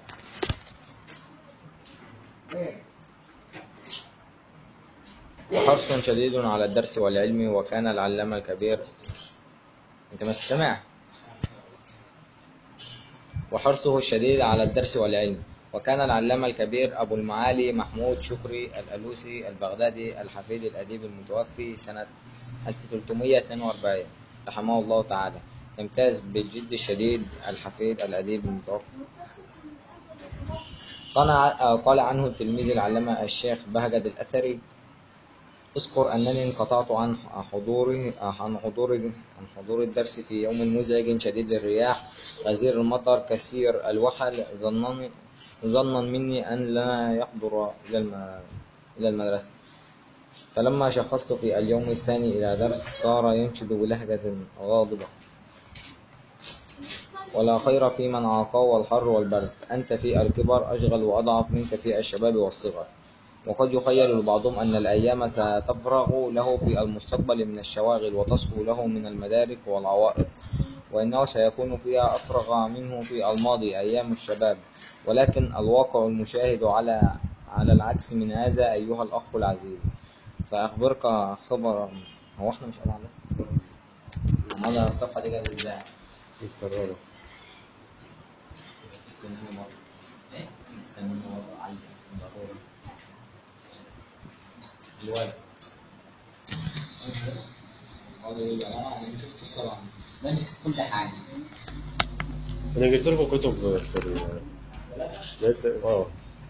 وحرص شديد على الدرس والعلم وكان العلامة الكبير انت ما سمع وحرصه الشديد على الدرس والعلم وكان العلامة الكبير أبو المعالي محمود شكري الألوسي البغدادي الحفيد الأديب المتوفي سنة 1342 رحمه الله تعالى يمتاز بالجد الشديد الحفيد الأديب المتوفي قال قال عنه التلميذ العلامة الشيخ بهجت الأثري اذكر أنني انقطعت عن حضوره عن حضور عن حضور الدرس في يوم مزعج شديد الرياح غزير المطر كثير الوحل ظنا ظنا مني أن لا يحضر إلى الم- إلى المدرسة فلما شخصت في اليوم الثاني إلى درس صار ينشد بلهجة غاضبة ولا خير في من عاقاه الحر والبرد أنت في الكبر أشغل وأضعف منك في الشباب والصغر وقد يخيل بعضهم أن الأيام ستفرغ له في المستقبل من الشواغل وتصفو له من المدارك والعوائق وإنه سيكون فيها أفرغ منه في الماضي أيام الشباب ولكن الواقع المشاهد على على العكس من هذا أيها الأخ العزيز فأخبرك خبرا هو احنا مش قاعدين على أمال الصفحة دي جت ازاي؟ متكررة استنوني مرة ايه؟ استنوني مرة عايز ضروري الولد قالوا يقول لي انا انا شفت الصلاة ده نسيت كل حاجة انا جبت لكم كتب في ال- لقيت اه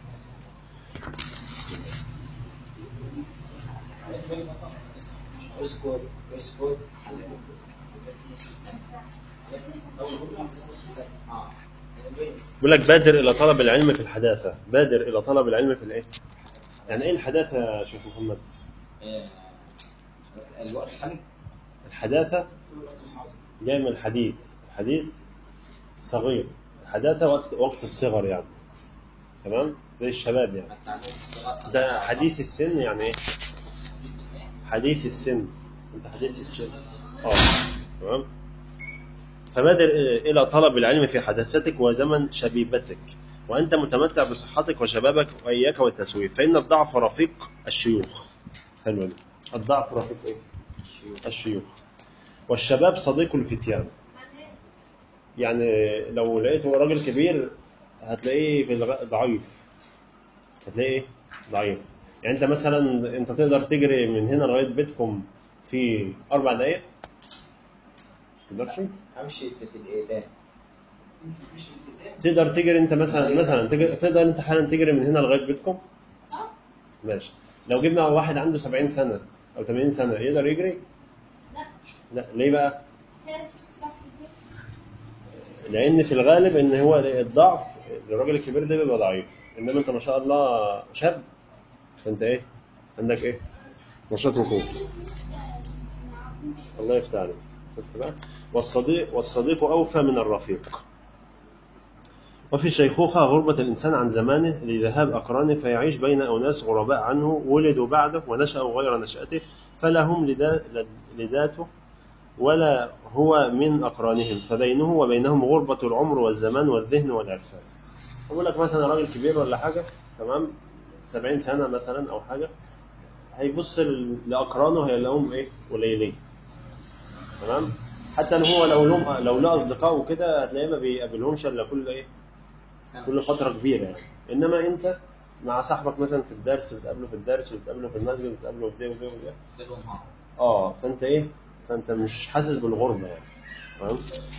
اسكت اسكت اه بيقول لك بادر الى طلب العلم في الحداثه بادر الى طلب العلم في الايه يعني ايه الحداثه يا شيخ محمد آه، بس الوقت الحالي الحداثه جاي من الحديث الحديث الصغير الحداثه وقت وقت الصغر يعني تمام زي الشباب يعني التعليم الصغار ده حديث السن يعني ايه حديث السن انت حديث السن اه تمام فبادر الى طلب العلم في حداثتك وزمن شبيبتك وانت متمتع بصحتك وشبابك واياك والتسويف فان الضعف رفيق الشيوخ حلو ده. الضعف رفيق ايه الشيوخ والشباب صديق الفتيان يعني لو لقيته راجل كبير هتلاقيه في الغ- ضعيف هتلاقيه ايه ضعيف يعني انت مثلا انت تقدر تجري من هنا لغايه بيتكم في اربع دقائق تقدرش امشي في الايدان تقدر تجري انت مثلا مثلا تج- تقدر انت حالا تجري من هنا لغايه بيتكم ماشي لو جبنا واحد عنده 70 سنه او 80 سنه يقدر يجري لا لا ليه بقى في ناس بتسمع في البيت لان في الغالب ان هو الضعف الراجل الكبير ده بيبقى ضعيف انما انت ما شاء الله شاب فانت ايه عندك ايه نشاط وقوه الله يفتح عليك شفت بقى والصديق والصديق اوفى من الرفيق وفي الشيخوخة غربة الإنسان عن زمانه لذهاب أقرانه فيعيش بين أناس غرباء عنه ولدوا بعده ونشأوا غير نشأته فلا هم لدا- لداته ولا هو من أقرانهم فبينه وبينهم غربة العمر والزمان والذهن والعرفان أقول لك مثلا راجل كبير ولا حاجة تمام 70 سنة مثلا أو حاجة هيبص ل- لأقرانه هيلاقيهم إيه قليلين تمام حتى ان هو لو لهم لو له اصدقاء وكده هتلاقيه ما بيقابلهمش الا كل ايه كل فتره كبيره يعني انما انت مع صاحبك مثلا في الدرس بتقابله في الدرس وبتقابله في المسجد وبتقابله في ده وده وده ليل ونهار اه فانت ايه فانت مش حاسس بالغربه يعني تمام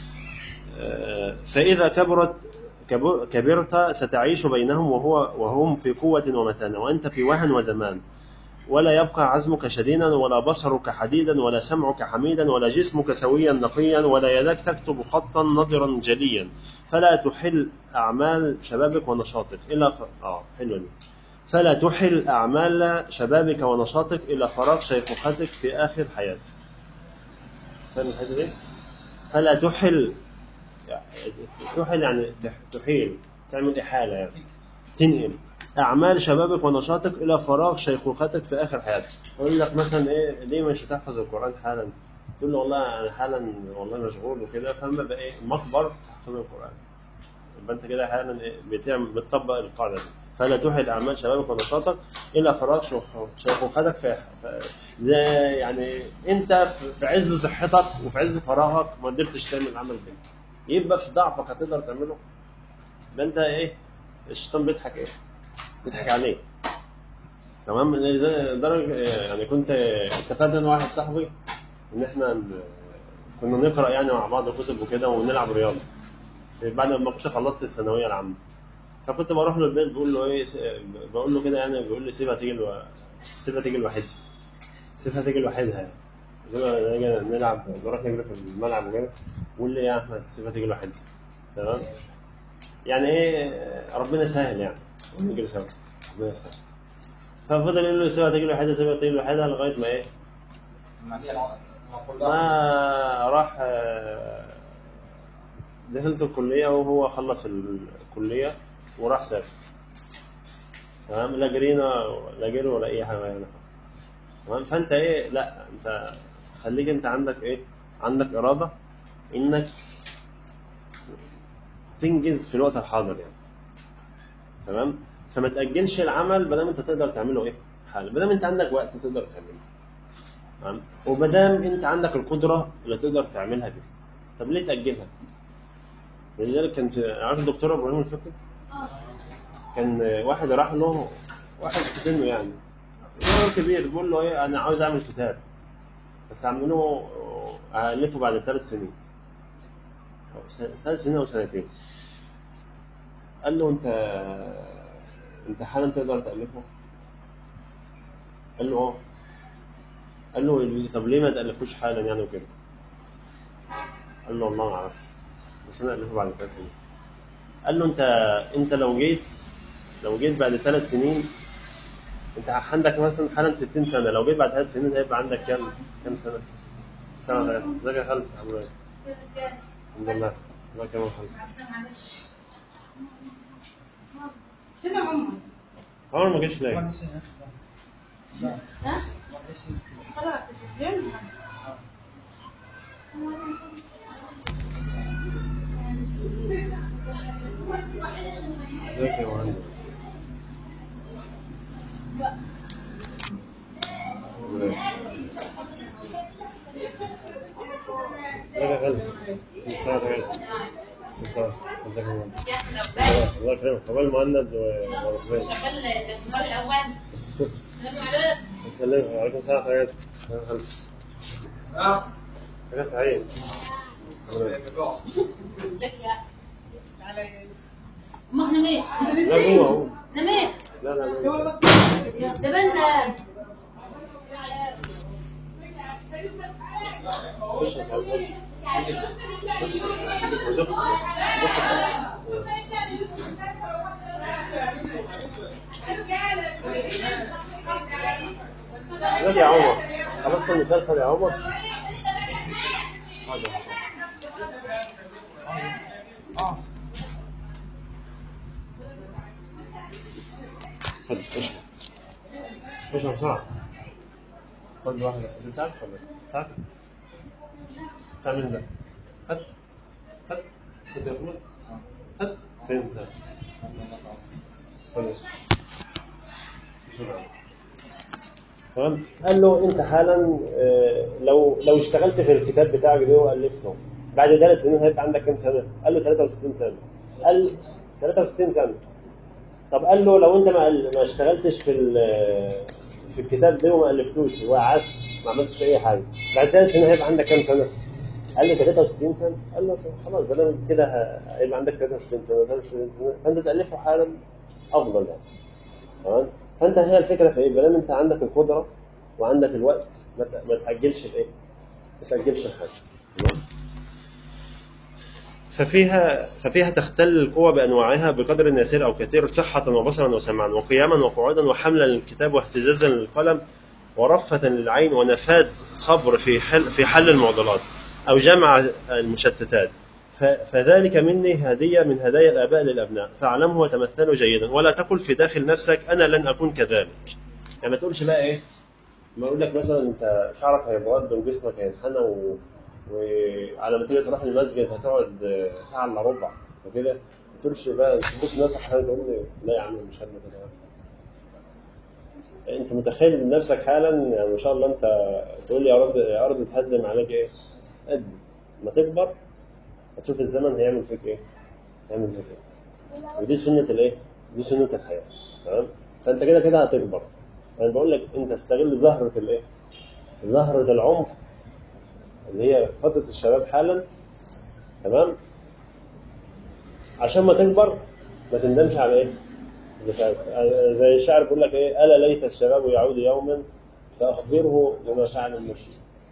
آه، فاذا كبرت كبر- كبرت ستعيش بينهم وهو وهم في قوه ومتانه وانت في وهن وزمان ولا يبقى عزمك شديدا ولا بصرك حديدا ولا سمعك حميدا ولا جسمك سويا نقيا ولا يداك تكتب خطا نضرا جليا فلا تحل اعمال شبابك ونشاطك الى ف... اه حلوه دي فلا تحل اعمال شبابك ونشاطك الى فراغ شيخوختك في اخر حياتك فاهم الحته دي؟ فلا تحل يعني تحل يعني تح- تحيل تعمل احاله يعني تنقل اعمال شبابك ونشاطك الى فراغ شيخوختك في اخر حياتك يقول لك مثلا ايه ليه مش هتحفظ القران حالا تقول له والله انا حالا والله مشغول وكده فاما بقى ايه مقبر تحفظ القران يبقى انت كده حالا ايه بتعمل بتطبق القاعده دي فلا تحل اعمال شبابك ونشاطك الى فراغ شيخ- شيخوختك في في- ده يعني انت في- في عز صحتك وفي عز فراغك ما قدرتش تعمل عمل ده يبقى في ضعفك هتقدر تعمله ده انت ايه الشيطان بيضحك ايه بيضحك عليك تمام زي درجة يعني كنت اتفقت انا واحد صاحبي ان احنا ن- كنا نقرا يعني مع بعض كتب وكده ونلعب رياضه بعد ما كنت خلصت الثانويه العامه فكنت بروح له البيت بقول له ايه س- بقول له كده يعني بيقول لي سيبها تيجي الو... سيبها تيجي لوحدها سيبها تيجي لوحدها يعني سيبها نيجي نلعب نروح نجري في الملعب وكده بيقول لي يا احمد سيبها تيجي لوحدها تمام يعني ايه ربنا سهل يعني ونجري سوا ربنا يسهل ففضل يقول له سيبها تيجي لوحدها سيبها تيجي لوحدها لغايه ما ايه المسألة وصلت كلها ما راح آه، دخلت الكلية وهو خلص الكلية وراح سافر تمام لا جرينا لا جري ولا أي حاجة يعني تمام فأنت إيه لا أنت خليك أنت عندك إيه عندك إرادة إنك تنجز في الوقت الحاضر يعني تمام فما تأجلش العمل بدل انت تقدر تعمله ايه حالا بدل انت عندك وقت تقدر تعمله تمام وبدام انت عندك القدره اللي تقدر تعملها بيها طب ليه تاجلها لذلك كان في عارف الدكتور ابراهيم الفقي اه كان واحد راح له واحد في سنه يعني راجل كبير بيقول له ايه انا عاوز اعمل كتاب بس اعمله الفه بعد ثلاث سنين أو سنة- ثلاث سنين او سنتين قال له انت انت حالا تقدر تالفه قال له اه قال له طب ليه ما تالفوش حالا يعني وكده قال له والله ما اعرفش بس انا الفه بعد ثلاث سنين قال له انت انت لو جيت لو جيت بعد ثلاث سنين انت عندك مثلا حالا 60 سنه لو جيت بعد ثلاث سنين هيبقى عندك كام كام سنه؟ سنه ثلاثه ازيك يا خالد عامل ايه؟ الحمد لله الله يكرمك يا خالد فين عمر؟ عمر ما جاش ليه؟ ها؟ طلع على التلفزيون ازيك يا مهندس؟ عامل ايه؟ ازيك يا خالد؟ كل سنه وانت طيب. كل سنه ازيك يا مهندس؟ الله يكرمك عقبال مهند وربنا شغال النهار الاول السلام عليكم سلمك وعليكم السلام ورحمه الله وبركاته حاجه سعيد عامل ايه؟ ازيك يا ما احنا مين؟ لا جوه اهو احنا مين؟ لا لا لا ده بنا خش يا سعيد خش خش زق زق بس ازيك يا عمر خلصت المسلسل يا عمر حاضر. خد خش خش بسرعة خد واحدة دي بتاعك ولا بتاعك؟ بتاع مين ده؟ هات هات خد يا أخويا هات فين بتاعك؟ خد بسرعة تمام قال له انت حالا آه، لو لو اشتغلت في الكتاب بتاعك ده والفته بعد ثلاث سنين هيبقى عندك كام سنه؟ قال له 63 سنه قال 63 سنه طب قال له لو انت ما ما اشتغلتش في ال- في الكتاب ده وما الفتوش وقعدت ما عملتش اي حاجه بعد ثلاث سنين هيبقى عندك كام سنه؟ قال له 63 سنه قال له خلاص بدل كده ه- هيبقى عندك 63 سنه 63 سنه فانت تالفه حالا افضل يعني تمام فانت هي الفكره في ايه؟ ما دام انت عندك القدره وعندك الوقت ما ت- ما تاجلش الايه؟ ما تاجلش الحاجه تمام؟ ففيها ففيها تختل القوى بانواعها بقدر يسير او كثير صحه وبصرا وسمعا وقياما وقعودا وحملا للكتاب واهتزازا للقلم ورفة للعين ونفاد صبر في حل في حل المعضلات او جمع المشتتات ف- فذلك مني هديه من هدايا الاباء للابناء فاعلمه وتمثله جيدا ولا تقل في داخل نفسك انا لن اكون كذلك يعني ما تقولش بقى ايه ما اقول لك مثلا انت شعرك هيبرد وجسمك هينحنى و... وعلى ما تيجي تروح المسجد هتقعد ساعه الا ربع وكده ما تقولش بقى تبص نفسك حاجه تقول لي لا يا عم مش هعمل كده انت متخيل من نفسك حالا يعني ما شاء الله انت تقول لي يا ارض يا ارض تهدم عليك ايه؟ قد ما تكبر هتشوف الزمن هيعمل فيك ايه؟ هيعمل فيك ايه؟ ودي سنه الايه؟ دي سنه الحياه تمام؟ فانت كده كده هتكبر انا بقول لك انت استغل زهره الايه؟ زهره العمر اللي هي فتره الشباب حالا تمام؟ عشان ما تكبر ما تندمش على ايه؟ اللي فات زي الشاعر بيقول لك ايه الا ليت الشباب يعود يوما فاخبره بما فعل المشي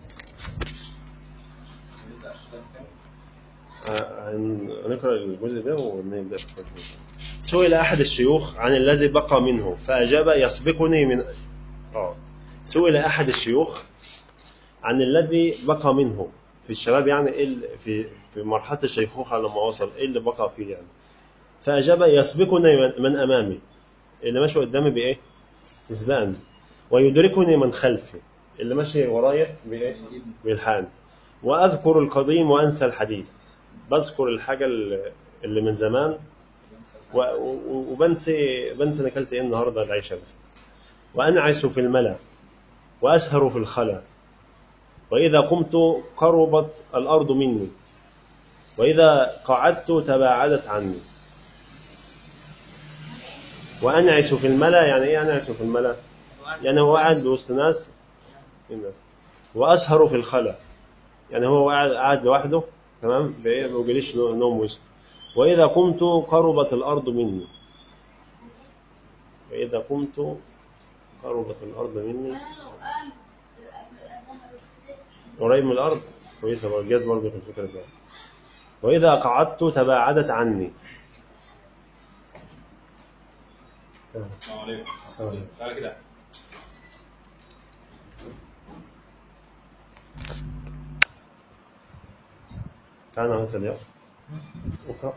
هنقرا الجزء ده ونبدا في الجزء. سئل احد الشيوخ عن الذي بقى منه فاجاب يسبقني من اه سئل احد الشيوخ عن الذي بقى منه في الشباب يعني ايه ال- في في مرحله الشيخوخه لما وصل ايه اللي بقى فيه يعني فاجاب يسبقني من- من امامي اللي ماشي قدامي بايه؟ يسبقني ويدركني من خلفي اللي ماشي ورايا بايه؟ بالحال واذكر القديم وانسى الحديث بذكر الحاجه اللي اللي من زمان و- و- وبنسي بنسى انا اكلت ايه النهارده العشاء بس وانعس في الملا واسهر في الخلا واذا قمت قربت الارض مني واذا قعدت تباعدت عني وانعس في الملا يعني ايه انعس في الملا يعني هو قاعد وسط ناس الناس واسهر في الخلا يعني هو قاعد قاعد لوحده تمام بايه ما بيجيليش نوم وسط واذا قمت قربت الارض مني واذا قمت قربت الارض مني قريب من الارض كويسه برضه جت برضه في الفكره دي واذا قعدت تباعدت عني السلام عليكم السلام عليكم. تعالى كده تعال نعمل اليوم اقرأ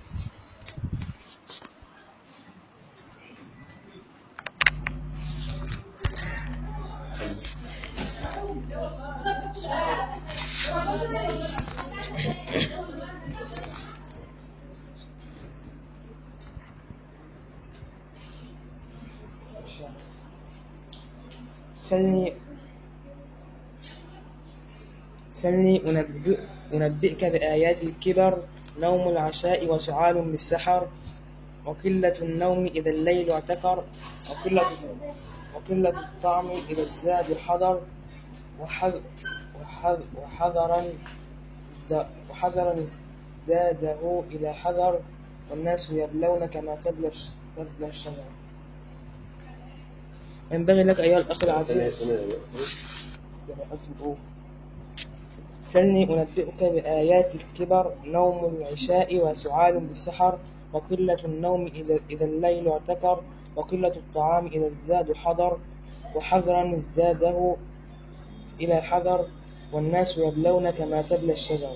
سلني سلني أنبئ أنبئك بآيات الكبر نوم العشاء وسعال بالسحر وقلة النوم إذا الليل اعتكر وقلة وقلة الطعم إذا الزاد حضر وحذ وحذ وحذرا ازد- وحذرا ازداده إلى حذر والناس يبلون كما تبلى الش- تبلى الشجر ينبغي لك أيها الأخ العزيز سلني أنبئك بآيات الكبر نوم العشاء وسعال بالسحر وقلة النوم إذا, إذا الليل اعتكر وقلة الطعام إذا الزاد حضر وحذرا ازداده إلى حذر والناس يبلون كما تبلى الشجر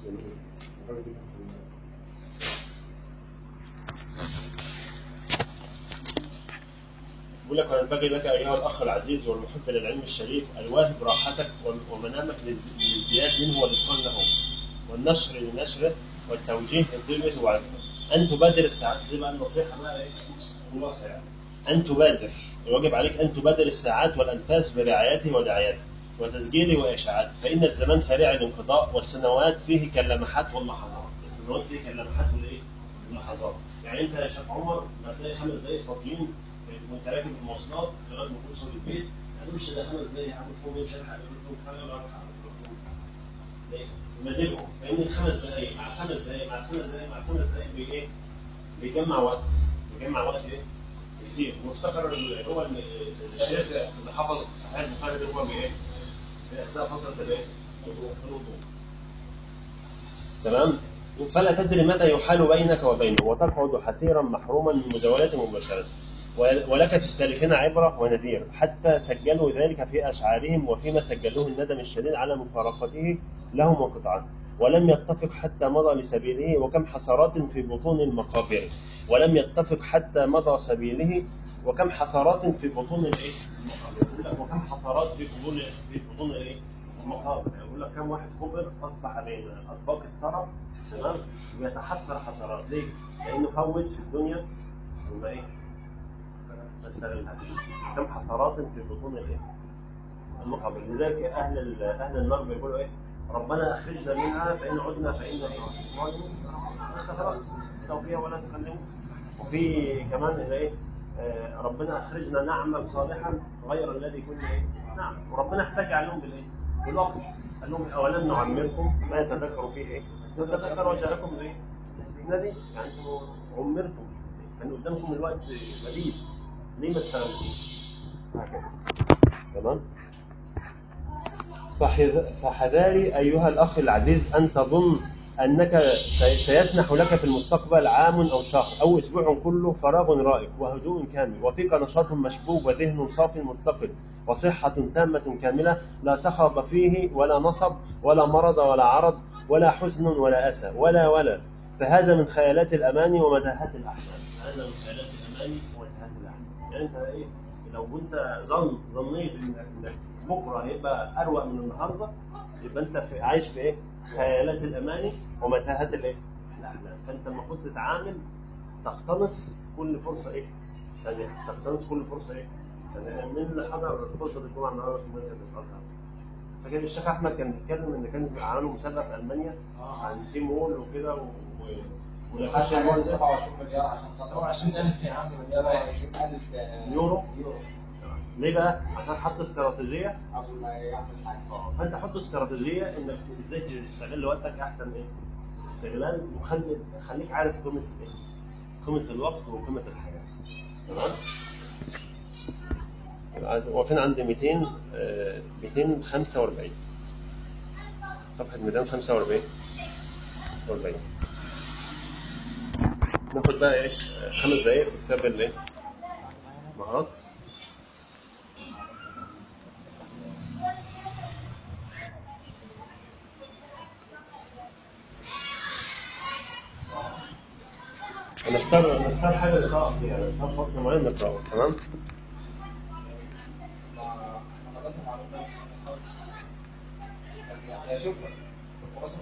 يقول لك وينبغي لك ايها الاخ العزيز والمحب للعلم الشريف الواهب راحتك ومنامك للازدياد منه والاتقان له والنشر لنشره والتوجيه لتلمس وعزمه ان تبادر الساعات دي بقى النصيحه بقى ايه؟ خلاصه يعني ان تبادر الواجب عليك ان تبادر الساعات والانفاس برعايته ودعايته وتسجيله واشاعته فان الزمان سريع الانقضاء والسنوات فيه كاللمحات واللحظات السنوات فيه كاللمحات والايه؟ واللحظات يعني انت يا شيخ عمر ما تلاقي خمس دقائق فاضيين وانت راكب المواصلات لغايه ما توصل البيت هتمشي ده خمس دقايق هعمل فيهم ايه مش هلحق اقول لهم حاجه ولا هلحق اقول لهم ليه؟ تبادلهم لان الخمس دقايق مع الخمس دقايق مع الخمس دقايق مع الخمس دقايق بايه؟ بيجمع وقت بيجمع وقت ايه؟ كتير وافتكر ال- هو ال- الشيخ اللي حفظ صحيح البخاري ده هو بايه؟ في اثناء فتره الايه؟ الوضوء تمام فلا تدري متى يحال بينك وبينه وتقعد حسيرا محروما من مجاولته ومباشرته ولك في السالكين عبرة ونذير حتى سجلوا ذلك في أشعارهم وفيما سجلوه الندم الشديد على مفارقته لهم وقطعه ولم يتفق حتى مضى لسبيله وكم حسرات في بطون المقابر ولم يتفق حتى مضى سبيله وكم حسرات في بطون الايه؟ المقابر يقول لك وكم حسرات في بطون في بطون الايه؟ المقابر يقول لك كم واحد كبر اصبح بين اطباق الثرى تمام ويتحسر حسرات ليه؟ لانه فوت في الدنيا وما ايه؟ ما استغلهاش كم حسرات في بطون الايه؟ المقابر لذلك اهل ال- اهل النار بيقولوا ايه؟ ربنا اخرجنا منها فان عدنا فانا ايه؟ ظالمون بس خلاص سوف فيها ولا تكلموا وفي كمان اللي ايه؟ آه، ربنا اخرجنا نعمل صالحا غير الذي كنا ايه؟ نعم وربنا احتج عليهم بالايه؟ بالوقت قال لهم اولم نعمركم ما يتذكر فيه ايه؟ يتذكر وجهكم ايه؟ نبي يعني انتم عمرتم كان قدامكم الوقت مديد ليه ما استغلتوش؟ هكذا تمام؟ فحذ- فحذاري أيها الأخ العزيز أن تظن أنك سي- سيسنح لك في المستقبل عام أو شهر أو أسبوع كله فراغ رائق وهدوء كامل وفيك نشاط مشبوب وذهن صاف متقد وصحة تامة كاملة لا صخب فيه ولا نصب ولا مرض ولا عرض ولا حزن ولا أسى ولا ولا فهذا من خيالات الأماني ومتاهات الأحلام هذا من خيالات الأماني ومتاهات الأحلام يعني أنت إيه لو كنت ظن ظنيت إنك إنك بكرة هيبقى أروق من النهاردة يبقى أنت في عايش في إيه خيالات الأماني ومتاهات الإيه الأحلام فأنت المفروض تتعامل تقتنص كل فرصة إيه ثانية تقتنص كل فرصة إيه ثانية من اللي حضر فرصة الجمعة النهاردة في مركز الأزهر فكان الشيخ احمد كان بيتكلم ان كان عملوا مسابقه في المانيا عن تيم وول وكده و... و... ونخش المول 27 مليار عشان خاطر 27000 يا عم مليار 20000 يورو ليه بقى؟ عشان حط استراتيجيه قبل ما يعمل حاجه اه فانت حط استراتيجيه انك ازاي تستغل وقتك احسن ايه؟ استغلال وخلي خليك عارف قيمه ايه؟ قيمه الوقت وقيمه الحياه تمام؟ عايز- واقفين عند 200 آه، 245 صفحة 245 40 ناخد بقى ايه آه، خمس دقايق في كتاب الايه مهارات نختار نختار حاجة نقرأ فيها نختار فصل معين نقرأه تمام؟ خلصنا معلومات يا شوف خلصنا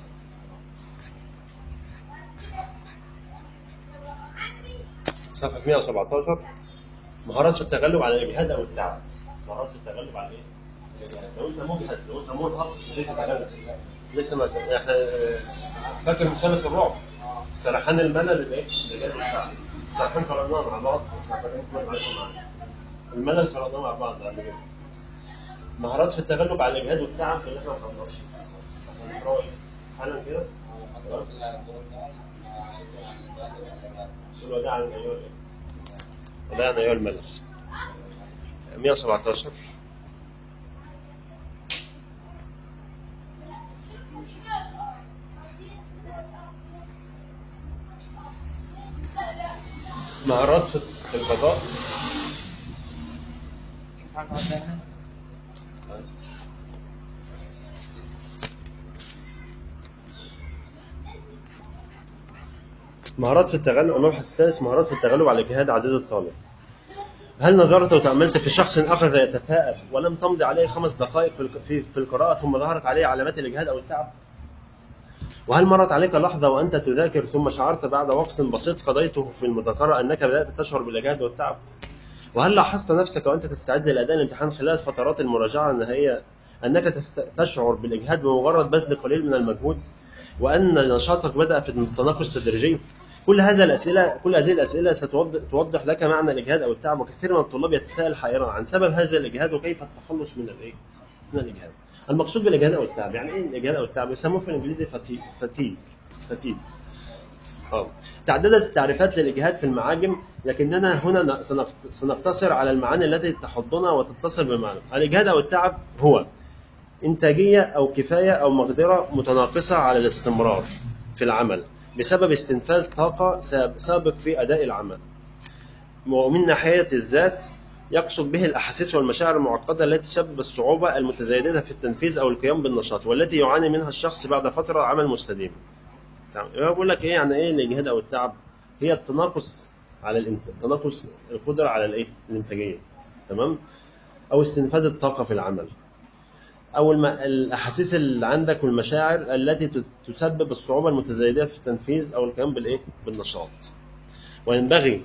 صفحة 117 مهارات في التغلب على الإجهاد أو التعب مهارات في التغلب على إيه؟ الإجهاد لو أنت مجهد لو أنت مرهق إزاي تتغلب؟ لسه ما احنا آه، فاكر مثلث الرعب سرحان الملل الإيه؟ الإجهاد والتعب سرحان قرأناه مع بعض سرحان معلش معانا الملل قرأناه مع بعض قبل كده مهارات في التغلب على الإجهاد والتعب اللي احنا ما خلصناش لسه احنا هنقرأه إيه؟ حالا كده الوداع عن أيها الإيه؟ الوداع عن أيها الملل 117 مهارات في في القضاء مهارات في التغلب المبحث الثالث مهارات في التغلب على اجهاد عزيز الطالب هل نظرت وتأملت في شخص أخذ يتثاءب ولم تمضي عليه خمس دقائق في الك- في في القراءة ثم ظهرت عليه علامات الإجهاد أو التعب؟ وهل مرت عليك لحظة وأنت تذاكر ثم شعرت بعد وقت بسيط قضيته في المذاكرة أنك بدأت تشعر بالإجهاد والتعب؟ وهل لاحظت نفسك وأنت تستعد لأداء الامتحان خلال فترات المراجعة النهائية أنك تست... تشعر بالإجهاد بمجرد بذل قليل من المجهود؟ وأن نشاطك بدأ في التناقص تدريجي؟ كل هذه الأسئلة كل هذه الأسئلة ستوضح توضح لك معنى الإجهاد أو التعب وكثير من الطلاب يتساءل حائرا عن سبب هذا الإجهاد وكيف التخلص من الإيه؟ من الإجهاد. المقصود بالإجهاد أو التعب يعني إيه الإجهاد أو التعب؟ يسموه في الإنجليزي فتيج فتيج فتيج اه تعددت التعريفات للإجهاد في المعاجم لكننا هنا ن- سنقت- سنقتصر على المعاني التي تحضنا وتتصل بمعنى الإجهاد أو التعب هو إنتاجية أو كفاية أو مقدرة متناقصة على الاستمرار في العمل بسبب استنفاذ طاقة ساب- سابق في أداء العمل ومن ناحية الذات يقصد به الأحاسيس والمشاعر المعقدة التي تسبب الصعوبة المتزايدة في التنفيذ أو القيام بالنشاط والتي يعاني منها الشخص بعد فترة عمل مستديم تمام يبقى بقول لك ايه يعني ايه الاجهاد او التعب هي التناقص على الانت... تناقص القدره على الايه الانتاجيه تمام او استنفاذ الطاقه في العمل او الم... الاحاسيس اللي عندك والمشاعر التي ت- تسبب الصعوبه المتزايده في التنفيذ او القيام بالايه بالنشاط وينبغي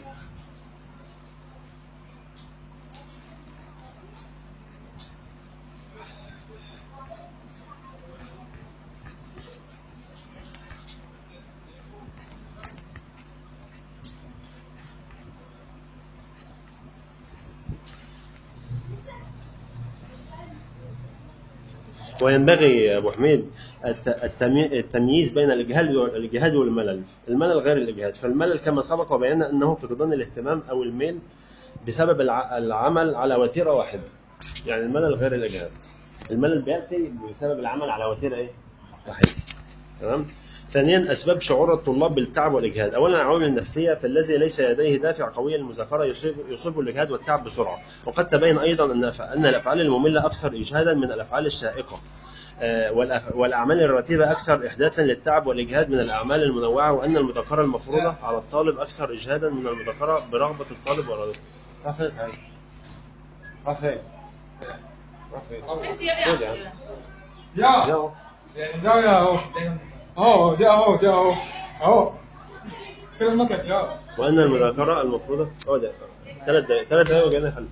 وينبغي يا ابو حميد الت- التمي- التمييز بين الاجهاد الاجهاد والملل الملل غير الاجهاد فالملل كما سبق وبينا انه فقدان الاهتمام او الميل بسبب الع- العمل على وتيره واحده يعني الملل غير الاجهاد الملل بياتي بسبب العمل على وتيره ايه واحده تمام ثانيا اسباب شعور الطلاب بالتعب والاجهاد اولا العوامل النفسيه فالذي ليس لديه دافع قوي للمذاكره يصيب يصيب الاجهاد والتعب بسرعه وقد تبين ايضا ان أف- ان الافعال الممله اكثر اجهادا من الافعال الشائقه آه، والأف- والاعمال الرتيبه اكثر احداثا للتعب والاجهاد من الاعمال المنوعه وان المذاكره المفروضه على الطالب اكثر اجهادا من المذاكره برغبه الطالب وارادته رافع سعيد رافع رافع انت يا خد يا يا عم. يا يلا. جاء يا هو اهو جاء اهو جاء اهو اهو كل المكان يا وان المذاكره المفروضه اه ده ثلاث دقائق ثلاث دقائق وجانا حل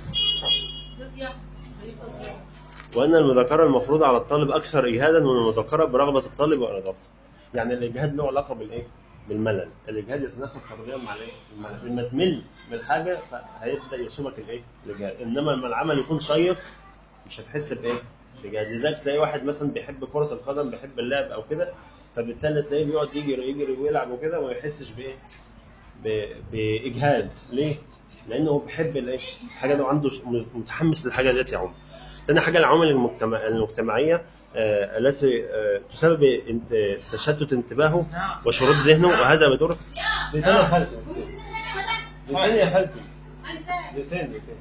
وأن المذاكرة المفروضة على الطالب أكثر إجهادا من المذاكرة برغبة الطالب وإرادته. يعني الإجهاد له علاقة بالإيه؟ بالملل، الإجهاد يتناسب طرديا مع الإيه؟ الملل، لما تمل من حاجة فهيبدأ يصيبك الإيه؟ الإجهاد، إنما لما العمل يكون شيق مش هتحس بإيه؟ بإجهاد، لذلك تلاقي واحد مثلا بيحب كرة القدم بيحب اللعب أو كده فبالتالي تلاقيه بيقعد يجري يجري ويلعب وكده وما يحسش بإيه؟ ب- بإجهاد، ليه؟ لأنه هو بيحب الإيه؟ الحاجة دي وعنده ش- متحمس للحاجة ديت يا عمر. تاني حاجة العوامل المجتمع المجتمعية آه، التي آه، تسبب انت- تشتت انتباهه وشرود ذهنه وهذا بدور دي تانية يا خالتي دي تانية يا خالتي دقيقتين دقيقتين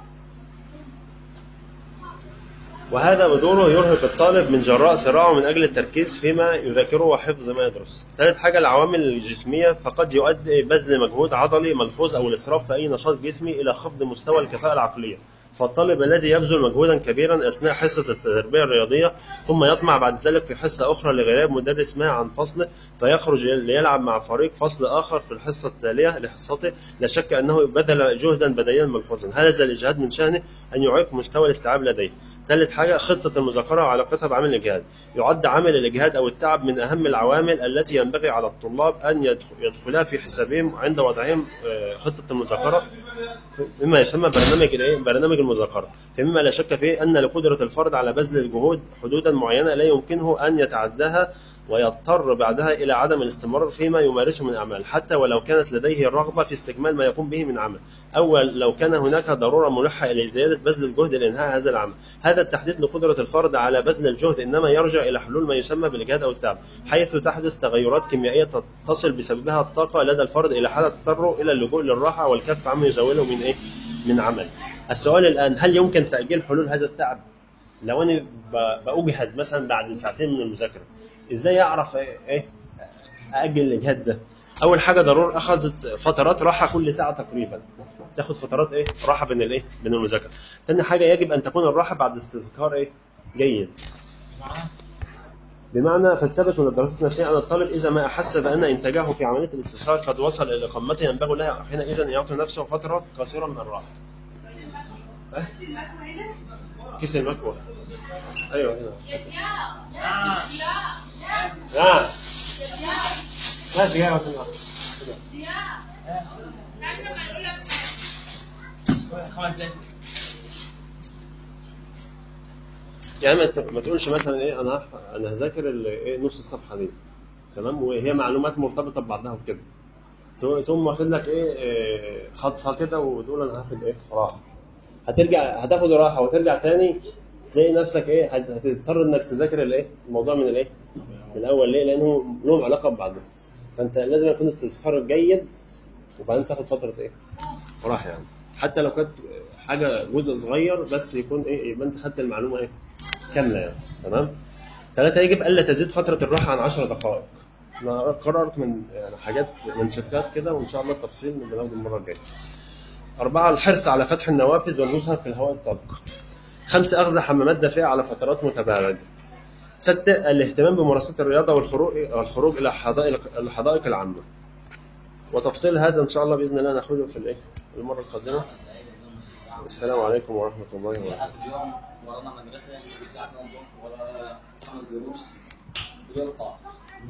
وهذا بدوره يرهق الطالب من جراء صراعه من أجل التركيز فيما يذاكره وحفظ ما يدرس. ثالث حاجة العوامل الجسمية فقد يؤدي بذل مجهود عضلي ملحوظ أو الإسراف في أي نشاط جسمي إلى خفض مستوى الكفاءة العقلية. فالطالب الذي يبذل مجهودا كبيرا أثناء حصة التربية الرياضية ثم يطمع بعد ذلك في حصة أخرى لغياب مدرس ما عن فصله فيخرج ليلعب مع فريق فصل آخر في الحصة التالية لحصته لا شك أنه بذل جهدا بدنيا ملحوظا هذا الإجهاد من شأنه أن يعيق مستوى الاستيعاب لديه ثالث حاجة خطة المذاكرة وعلاقتها بعمل الإجهاد يعد عامل الإجهاد أو التعب من أهم العوامل التي ينبغي على الطلاب أن يدخ- يدخلها في حسابهم عند وضعهم آه، خطة المذاكرة مما يسمى برنامج الايه؟ برنامج المذاكره، فمما لا شك فيه ان لقدره الفرد على بذل الجهود حدودا معينه لا يمكنه ان يتعداها ويضطر بعدها الى عدم الاستمرار فيما يمارسه من اعمال، حتى ولو كانت لديه الرغبه في استكمال ما يقوم به من عمل، او لو كان هناك ضروره ملحه الى زياده بذل الجهد لانهاء هذا العمل. هذا التحديد لقدره الفرد على بذل الجهد انما يرجع الى حلول ما يسمى بالاجهاد او التعب، حيث تحدث تغيرات كيميائيه تصل بسببها الطاقه لدى الفرد الى حاله تضطر الى اللجوء للراحه والكف عما يزاوله من ايه؟ من عمل. السؤال الان هل يمكن تاجيل حلول هذا التعب؟ لو انا ب- باجهد مثلا بعد ساعتين من المذاكره ازاي اعرف ايه, إيه ااجل الاجهاد ده؟ اول حاجه ضروري اخذت فترات راحه كل ساعه تقريبا تاخد فترات ايه راحه بين الايه بين المذاكره تاني حاجه يجب ان تكون الراحه بعد استذكار ايه جيد بمعنى فالثبت من الدراسات النفسيه ان الطالب اذا ما احس بان انتاجه في عمليه الاستذكار قد وصل الى قمته ينبغي له حينئذ ان يعطي نفسه فترات قصيره من الراحه. أه؟ كيس المكوى ايوه هنا اه لا دقيقه بس خمس دقايق يعني ما ت- ما تقولش مثلا ايه انا هح- انا هذاكر ال- ايه نص الصفحه دي تمام وهي معلومات مرتبطه ببعضها وكده تو- تقوم واخد لك ايه إيه، خطفه كده وتقول انا هاخد ايه راحه هترجع هتاخد راحه وترجع تاني تلاقي نفسك ايه هت- هتضطر انك تذاكر الايه الموضوع من الايه من الاول ليه لانه لهم علاقه ببعضهم فانت لازم يكون استذكار جيد وبعدين تاخد فتره ايه راحه يعني حتى لو كانت حاجه جزء صغير بس يكون ايه يبقى انت خدت المعلومه ايه كامله يعني تمام ثلاثة يجب ألا تزيد فترة الراحة عن 10 دقائق أنا قررت من يعني حاجات منشفات كده وإن شاء الله التفصيل بناخده المرة الجاية أربعة الحرص على فتح النوافذ والنزهة في الهواء الطلق خمسة أخذ حمامات دافئة على فترات متباعدة ستة الاهتمام بممارسة الرياضة والخروج والخروج إلى حدائق الحدائق العامة وتفصيل هذا إن شاء الله بإذن الله ناخده في الإيه المرة القادمة السلام عليكم ورحمة الله وبركاته في يوم ورانا مدرسة الساعة 2 ولا خمس دروس بيلقى